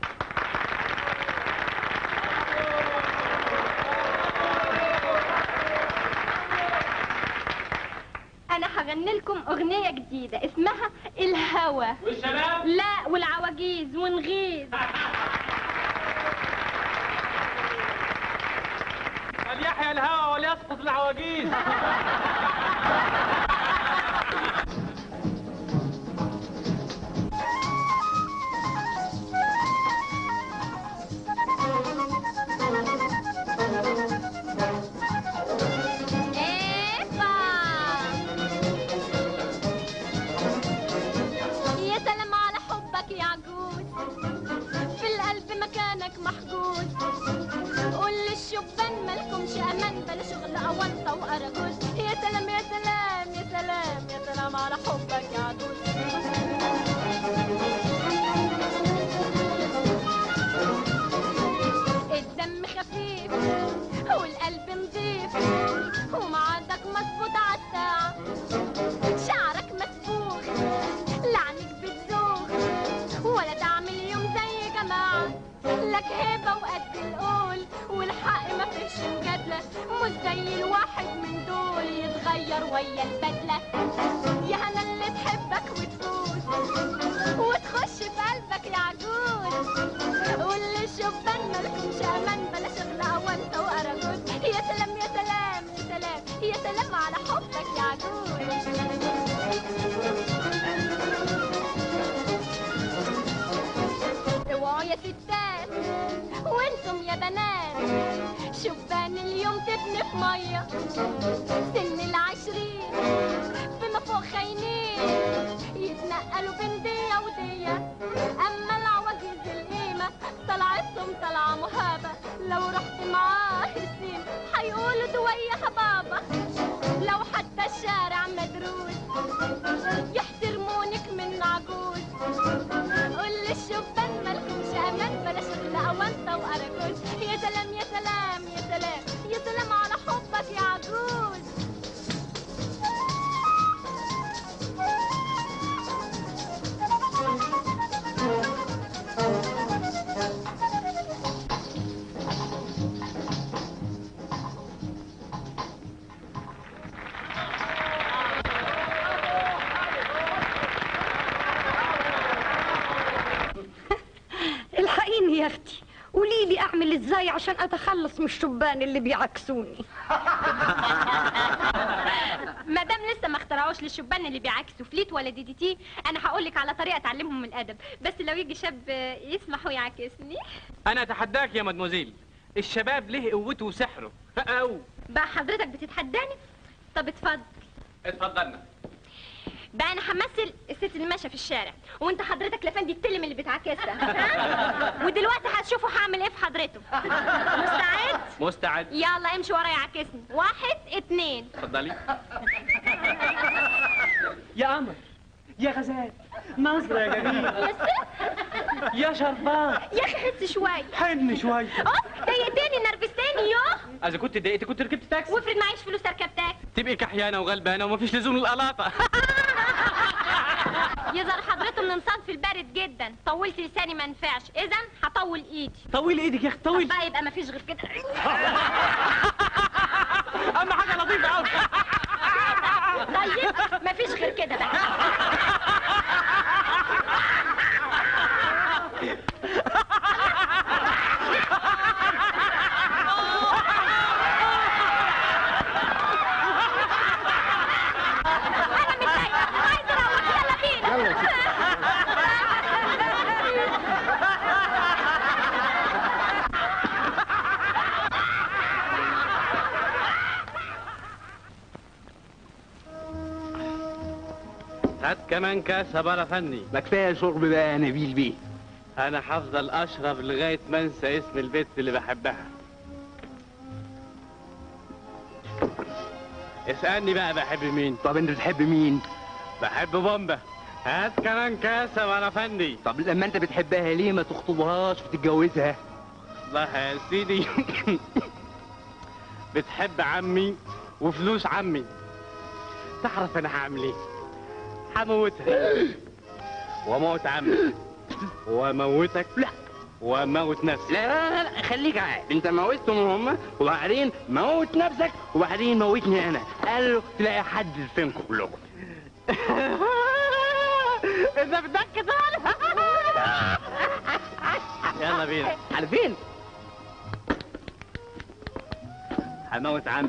S13: انا هغني لكم اغنيه جديده اسمها الهوى
S6: والشباب
S13: لا والعواجيز ونغيظ
S6: فليحيا الهوى وليسقط العواجيز
S13: ايبا يا سلام على حبك يا عجوز في القلب مكانك محجوز قول للشبان مالكمش امان بلا شغل اونطه واراجوز يا سلام يا سلام يا سلام يا سلام على حبك يا عجوز الدم خفيف والقلب نضيف ومعادك مظبوط عالساعة شعرك مسبوغ لعنك بتزوغ ولا تعمل يوم زي جماعة لك هيبة وقد القول والحق ما فيش مجادلة مش زي الواحد من دول يتغير ويا البدلة يا هنا اللي تحبك وتفوز وتخش في قلبك يا عجوز قول للشبان مالكمش امان بلا شغل اوانطه واراجوز يا سلام يا سلام يا سلام يا سلام على حبك يا عجوز اوعوا يا ستات وانتم يا بنات شبان اليوم تبني في ميه سن العشرين فيما فوق خاينين يتنقلوا بين دية ودية اما العواجيز القيمة طلعتهم طلعة مهابة لو رحت معاه السين هيقولوا دوية بابا لو حتى الشارع مدروس يحترمونك من عجوز قول للشبان مالكمش امان بلا شغل اوانطه واراجوز يا سلام يا سلام يا سلام يا سلام
S18: اسمعيني يا اختي قولي لي اعمل ازاي عشان اتخلص من الشبان اللي بيعكسوني
S13: ما دام لسه ما اخترعوش للشبان اللي بيعكسوا فليت ولا دي دي تي انا هقول لك على طريقه تعلمهم الادب بس لو يجي شاب يسمح ويعكسني
S6: انا اتحداك يا مدموزيل الشباب له قوته وسحره او
S13: بقى حضرتك بتتحداني طب اتفضل
S6: اتفضلنا
S13: بقى انا همثل الست اللي ماشيه في الشارع وانت حضرتك لفندي التلم اللي بتعكسها ها؟ ودلوقتي هتشوفوا هعمل ايه في حضرته مستعد
S6: مستعد
S13: يلا امشي ورايا عكسني واحد اتنين
S6: اتفضلي يا قمر يا غزال نظرة يا جميل
S13: يا ست
S6: يا شربات
S13: يا اخي حس شويه
S6: حن شوية
S13: اوف ضايقتني نرفزتني يوه
S6: اذا كنت اتضايقت كنت ركبت تاكسي
S13: وافرض معيش فلوس اركب تاكسي
S6: تبقي كحيانة وغلبانة ومفيش لزوم للقلاطة
S13: يظهر حضرته من صنف البارد جدا طولت لساني ما نفعش اذا هطول ايدي
S6: طول ايدك يا اخي طول
S13: بقى يبقى مفيش غير كده
S6: اهم حاجة لطيفة قوي
S13: طيب مفيش غير كده بقى انا متضايقه عايزه اروح يلا بينا
S6: هات كمان كاس بلا فني
S11: ما كفايه شرب بقى يا نبيل بيه
S6: انا هفضل اشرب لغايه ما انسى اسم البنت اللي بحبها اسالني بقى بحب مين
S11: طب انت بتحب مين
S6: بحب بومبا هات كمان كاس بلا فني
S11: طب لما انت بتحبها ليه ما تخطبهاش وتتجوزها
S6: الله يا سيدي بتحب عمي وفلوس عمي تعرف انا هعمل ايه هموتها واموت عمي واموتك لا واموت نفسي
S11: لا لا لا خليك قاعد انت موتهم هم وبعدين موت نفسك وبعدين موتني انا قالوا تلاقي حد فينكم كلكم
S6: اذا بدك كده يلا بينا
S11: على فين
S6: هموت عمي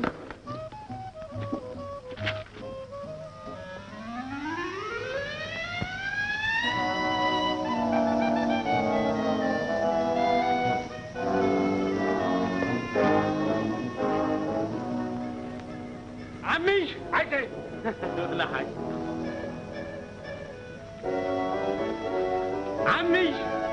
S6: عمي
S8: عايز ايه؟
S6: لا حاجة عمي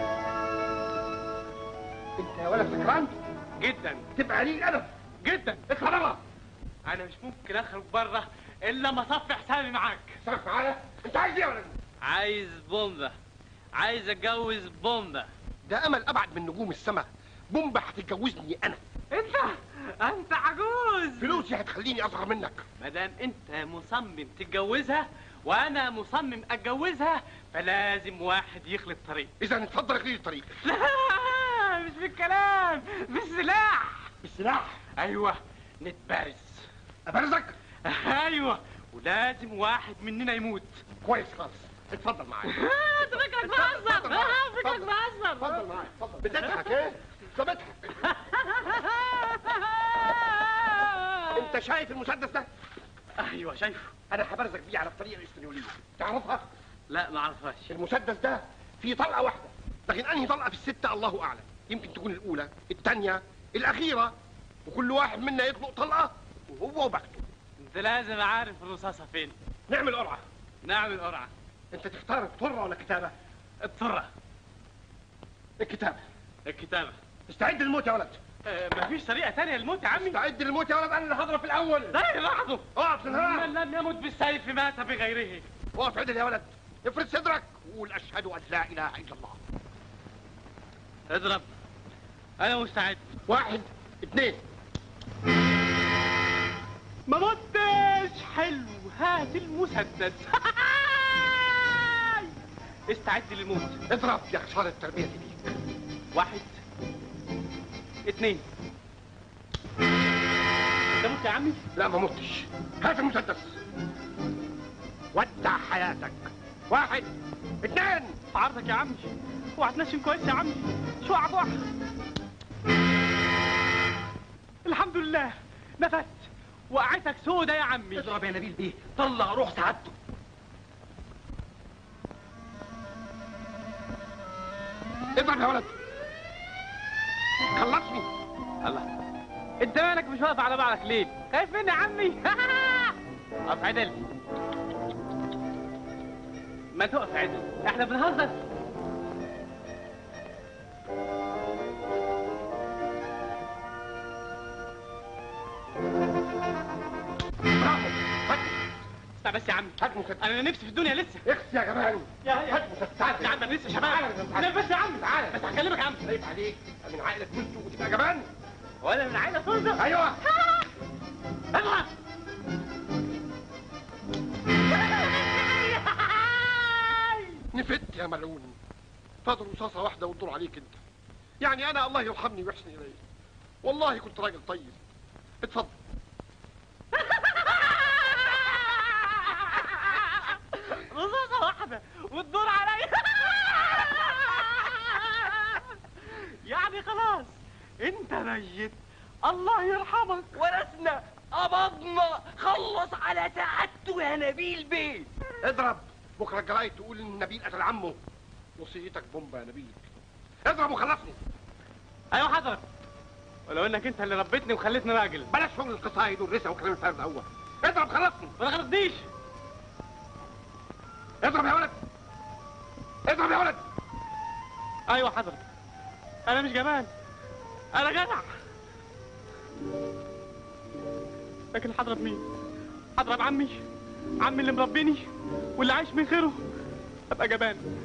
S8: انت يا ولد سكران
S6: جدا
S8: تبقى قليل ادب
S6: جدا
S8: اطلع بره
S6: انا مش ممكن اخرج بره الا ما اصفي حسابي معاك
S8: صرف معايا انت عايز ايه يا ولد
S6: عايز بومبا عايز اتجوز بومبا
S8: ده امل ابعد من نجوم السماء بومبا هتتجوزني انا
S6: انت انت عجوز
S8: فلوسي هتخليني اصغر منك
S6: مادام انت مصمم تتجوزها وانا مصمم اتجوزها فلازم واحد يخلط طريق
S8: اذا اتفضل اخلي الطريق
S6: لا مش بالكلام بالسلاح
S8: بالسلاح
S6: ايوه نتبارز
S8: ابرزك
S6: ايوه ولازم واحد مننا يموت
S8: كويس خالص اتفضل معايا
S4: انت فكرك بهزر
S8: اتفضل معايا.
S4: فكرك بهزر
S8: اتفضل معايا اتفضل بتضحك ايه؟ طب اضحك انت شايف المسدس ده؟
S6: ايوه شايفه
S8: انا هبرزك بيه على الطريقه الاسبانيوليه تعرفها؟
S6: لا ما اعرفهاش
S8: المسدس ده فيه طلقه واحده لكن انهي طلقه في السته الله اعلم يمكن تكون الاولى الثانيه الاخيره وكل واحد منا يطلق طلقه وهو وبخته
S6: انت لازم عارف الرصاصه فين
S8: نعمل قرعه
S6: نعمل قرعه
S8: انت تختار الطره ولا الكتابه؟
S6: الطره
S8: الكتابه
S6: الكتابه
S8: استعد للموت يا ولد
S6: آه، مفيش طريقه تانية للموت يا عمي
S8: استعد للموت يا ولد انا اللي هضرب في الاول
S6: لا لحظه
S8: اقف للهواء
S6: من لم يمت بالسيف مات بغيره
S8: اقف عدل يا ولد افرد صدرك وقول اشهد ان لا اله الا الله
S6: اضرب انا مستعد
S8: واحد اثنين
S6: ما متش حلو هات المسدس استعد للموت
S8: اضرب يا خساره التربيه دي ليك
S6: واحد اثنين انت مت يا عمي
S8: لا ما متش هات المسدس ودع حياتك واحد اثنين
S6: عرضك يا عمي وهتنشن كويس يا عمي شو عبوح الحمد لله نفست وقعتك سودة يا عمي
S8: اضرب يا نبيل بيه طلع روح سعادته اضرب يا ولد خلصني
S6: الله انت مالك مش واقف على بعضك ليه خايف مني يا عمي اقف عدل ما تقف عدل احنا بنهزر
S8: برافو
S6: اسمع بس يا عم
S8: هات مسدس
S6: انا نفسي في الدنيا لسه
S8: اخس يا جبان
S6: يا يا
S8: هات مسدس تعال
S6: يا عم انا لسه شباب
S8: تعال
S6: لا بس يا عم
S8: تعال
S6: بس هكلمك يا عم
S8: عيب عليك من عائلة ملتو وتبقى جبان
S6: ولا من عيلة سلطة
S8: ايوه
S6: اضغط
S8: نفدت يا ملعون فاضل رصاصة واحدة والدور عليك انت يعني انا الله يرحمني ويحسن الي والله كنت راجل طيب اتفضل
S6: رصاصة واحدة والدور عليا يعني خلاص انت ميت الله يرحمك
S10: ورثنا قبضنا خلص على سعادته يا نبيل بيه
S8: اضرب بكرة الجرايد تقول ان نبيل قتل عمه وصيتك بومبا يا نبيل اضرب وخلصني
S6: ايوه حضرتك ولو انك انت اللي ربيتني وخليتني راجل
S8: بلاش شغل القصايد والرسا والكلام الفارغ ده هو اضرب خلصني
S6: ما تغلطنيش
S8: اضرب يا ولد اضرب يا ولد
S6: ايوه حضرتك انا مش جبان انا جدع لكن هضرب مين هضرب عمي عمي اللي مربيني واللي عايش من خيره ابقى جبان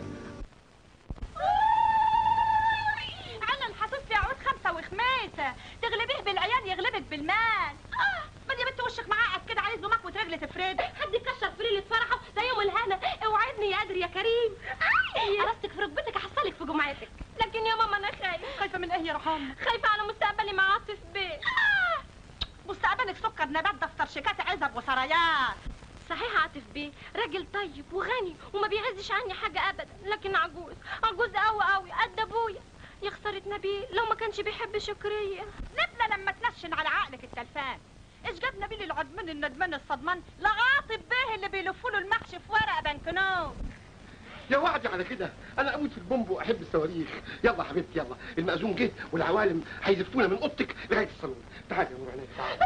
S9: على الحصيص يا عود خمسة وخميسة تغلبيه بالعيال يغلبك بالمال آه ما دي بنت وشك معقد كده عايز دمك وترجل تفرد
S13: حد يكشر في ليلة فرحه زي يوم الهنا اوعدني يا قادر يا كريم قرصتك في ركبتك احصلك في جمعتك لكن يا ماما انا خايفه
S9: خايفة من ايه يا رحمة
S13: خايفه على مستقبلي مع عاطف بيه
S9: مستقبلك سكر نبات دفتر شيكات عزب وسرايات
S13: صحيح عاطف بيه راجل طيب وغني وما بيعزش عني حاجه ابدا لكن عجوز عجوز قوي قوي قد ابويا يا خساره نبيل لو ما كانش بيحب شكريه
S9: نبلة لما تنشن على عقلك التلفان ايش جاب نبيل العدمان الندمان الصدمان لغاطب بيه اللي بيلفوا له المحشي في ورقه بنكنوت
S8: يا وعدي على كده انا اموت في البومب واحب الصواريخ يلا يا حبيبتي يلا المأذون جه والعوالم هيزفتونا من اوضتك لغايه الصالون تعالي يا نور عينيك تعالي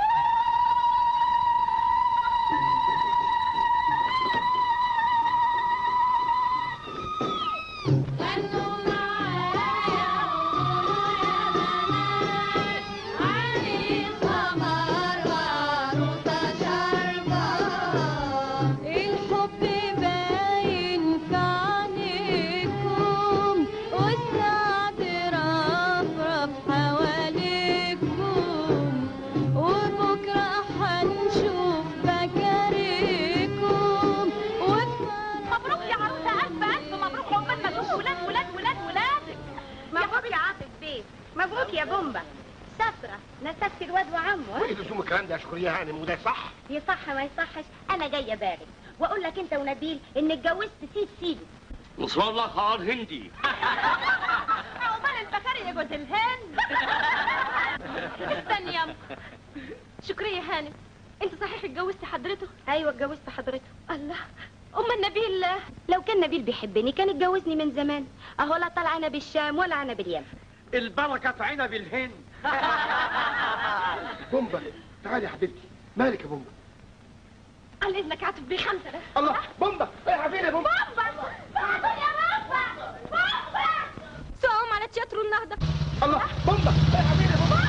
S12: غنوا معايا وقولوا يا بنات عريس قمر وعروسة شربة الحب باين في عينيكم والسعد رفرف حواليكم وبكرة هنشوف بكاريكم
S9: مبروك يا عروسه الف الف مبروك عقبال ما تشوف ولاد ولاد ولاد ولادك
S2: مبروك يا عاطف بيه مبروك يا بومبا سفرة نسبت الواد وعمه
S8: وايه لزوم الكلام ده يا شكرية هانم وده صح
S2: يصح ما يصحش انا جايه بارد واقول لك انت ونبيل ان اتجوزت سيد سيدي
S16: نصر الله خال هندي
S9: عقبال البكاري يا جوز الهند
S13: استني يا أم. شكريه هانم انت صحيح اتجوزتي حضرته
S2: ايوه اتجوزت حضرته
S13: الله ام النبيل
S2: لو كان نبيل بيحبني كان اتجوزني من زمان اهو لا طلع انا بالشام ولا انا باليمن
S1: البركة في عنب الهند
S8: بومبا تعالي يا حبيبتي مالك يا بومبا
S13: على اذنك عاطف بيه خمسه بس
S8: الله بومبا رايحه فين يا بومبا
S13: سوقهم على تياترو النهضه
S8: الله بومبا رايحه فين يا بومبا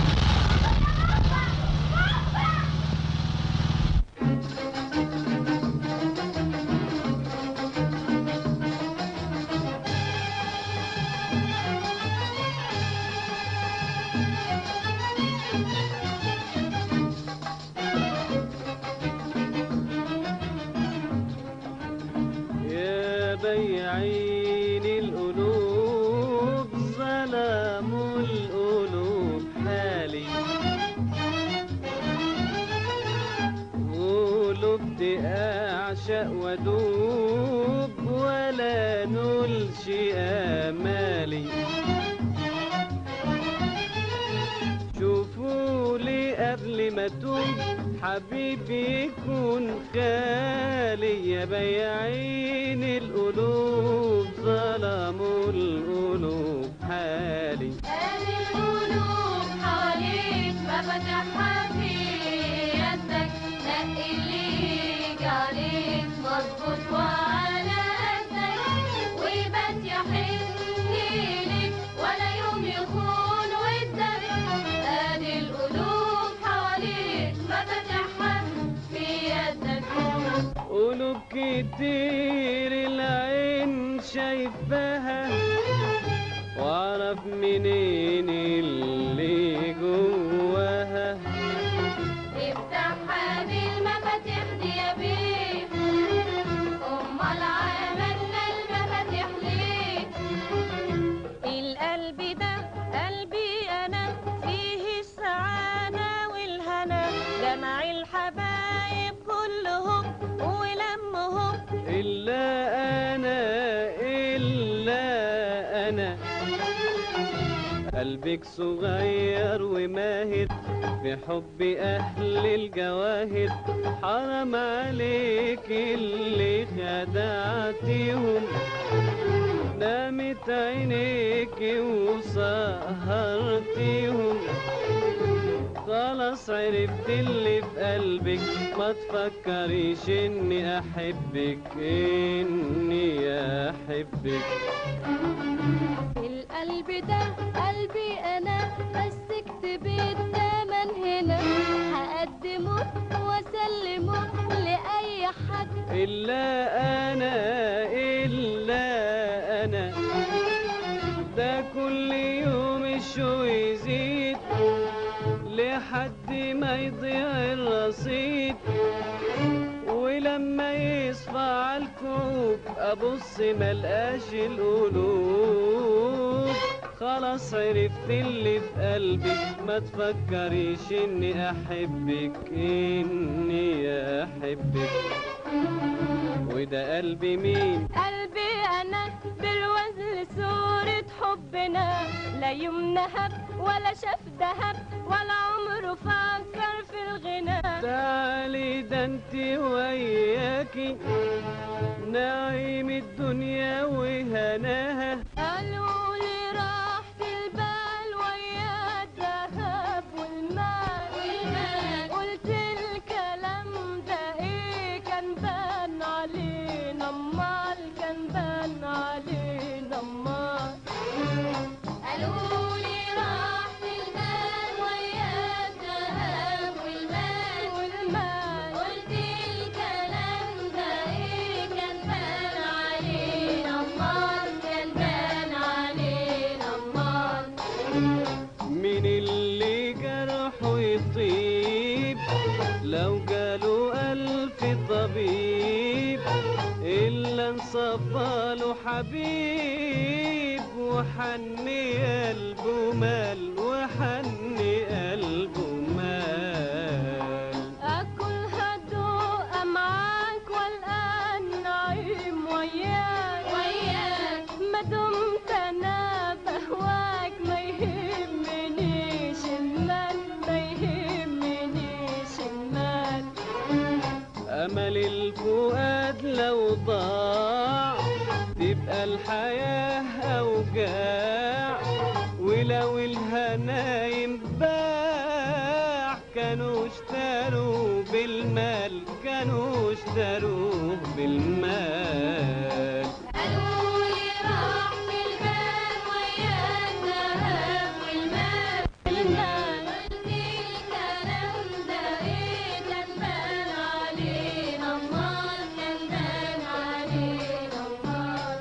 S7: يا بيعين القلوب ظلموا القلوب حالي قلوب أعشق ودوب ولا نلشي آمالي ما توب حبيبي يكون خالي يا بياعين القلوب ظلموا القلوب حالي
S12: القلوب حواليك مفاتيحها في يدك نقي اللي يجي عليك مظبوط وعلى قدك ويبات يحن ليك ولا يوم يخون ودك ادي القلوب حواليك مفاتيحها في يدك
S7: قلوب كتير العين شايفاها واعرف منين اللي جواها
S12: افتحها بالمفاتيح دي يا بيه امال عملنا المفاتيح ليه
S4: القلب ده قلبي انا فيه السعادة والهنا جمع الحبايب كلهم ولمهم
S7: إلا أنا إلا أنا قلبك صغير وماهر في حب أهل الجواهر حرام عليك اللي خدعتيهم نامت عينيك وسهرتيهم خلاص عرفت اللي في قلبك ما تفكريش اني احبك اني احبك
S12: القلب ده قلبي انا بس اكتبي التمن هنا هقدمه واسلمه لاي حد
S7: الا انا الا انا ده كل يوم الشو يزيد لحد ما يضيع الرصيد ولما يصفى عالكوب ابص ملقاش القلوب خلاص عرفت اللي في قلبك ما تفكريش اني احبك اني احبك وده قلبي مين
S4: قلبي انا بالوزن صورة حبنا لا يوم نهب ولا شاف دهب ولا عمره فكر في الغنى
S7: تعالي ده انت وياكي نعيم الدنيا وهناها
S4: قالوا لي راحة البال ويا الذهب والمال والمال قلت الكلام ده ايه كان بان علينا امال كان بان علينا امال
S12: قالوا لي راحة البال ويا الذهب والمال
S4: والمال
S12: قلت الكلام ده ايه كان بان علينا امال كان بان علينا امال
S7: مين اللي جرحه يطيب لو جاله ألف طبيب إلا انصفى له حبيب وحني قلبه مال وحني قلبه مال
S4: اكل هدوء معاك والان نعيم وياك
S12: وياك
S4: ما دمت انا بهواك ما يهمنيش المال ما يهمنيش المال
S7: أمل الفؤاد لو ضاع تبقى الحياة أوجاع ولو الهنا ينباع كانوا اشتروا بالمال كانوا اشتروه بالمال
S12: قالوا لي راحة البال ويا الذهب والمال
S4: المال
S12: قلت الكلام ده ايه كان بان علينا امال كان بان علينا امال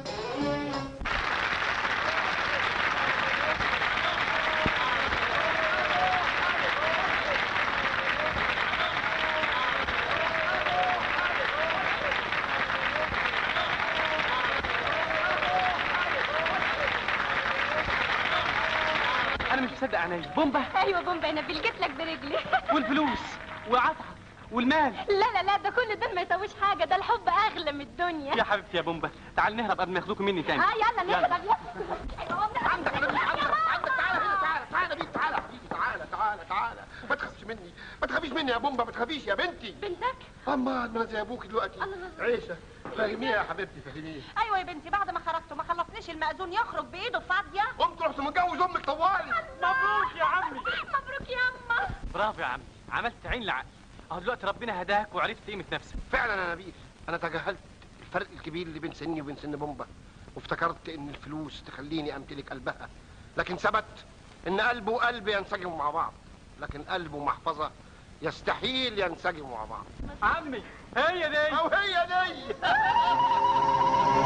S6: انا مش مصدق عينيا بومبا
S13: ايوه بومبا انا جيت لك برجلي
S6: والفلوس وعطعة والمال
S13: لا لا لا ده كل ده ما يسويش حاجه ده الحب اغلى من الدنيا
S6: يا حبيبتي يا بومبا تعال نهرب قبل ما ياخدوكوا مني تاني
S13: اه يلا نهرب يلا
S8: عندك انا عندك عندك تعالى هنا تعالى تعالى بيك تعالى يا حبيبي تعالى تعالى تعالى ما تخافش مني ما تخافيش مني يا بومبا ما تخافيش يا بنتي
S13: بنتك
S8: اما انا زي ابوك دلوقتي عيشه فهميها يا حبيبتي فهميها
S9: ايوه يا بنتي بعد ما خرجتوا ما خلصنيش المأذون يخرج بايده فاضيه
S8: قمت رحت متجوز امك طوالي
S1: مبروك يا عمي
S13: مبروك يا اما
S6: برافو يا عمي عملت عين لعقل اهو دلوقتي ربنا هداك وعرفت قيمه نفسك
S8: فعلا يا نبيل انا تجاهلت الفرق الكبير اللي بين سني وبين سن بومبا وافتكرت ان الفلوس تخليني امتلك قلبها لكن ثبت ان قلبه وقلبي ينسجموا مع بعض لكن قلبه ومحفظه يستحيل ينسجموا مع بعض
S1: عمي هي دي
S8: او هي دي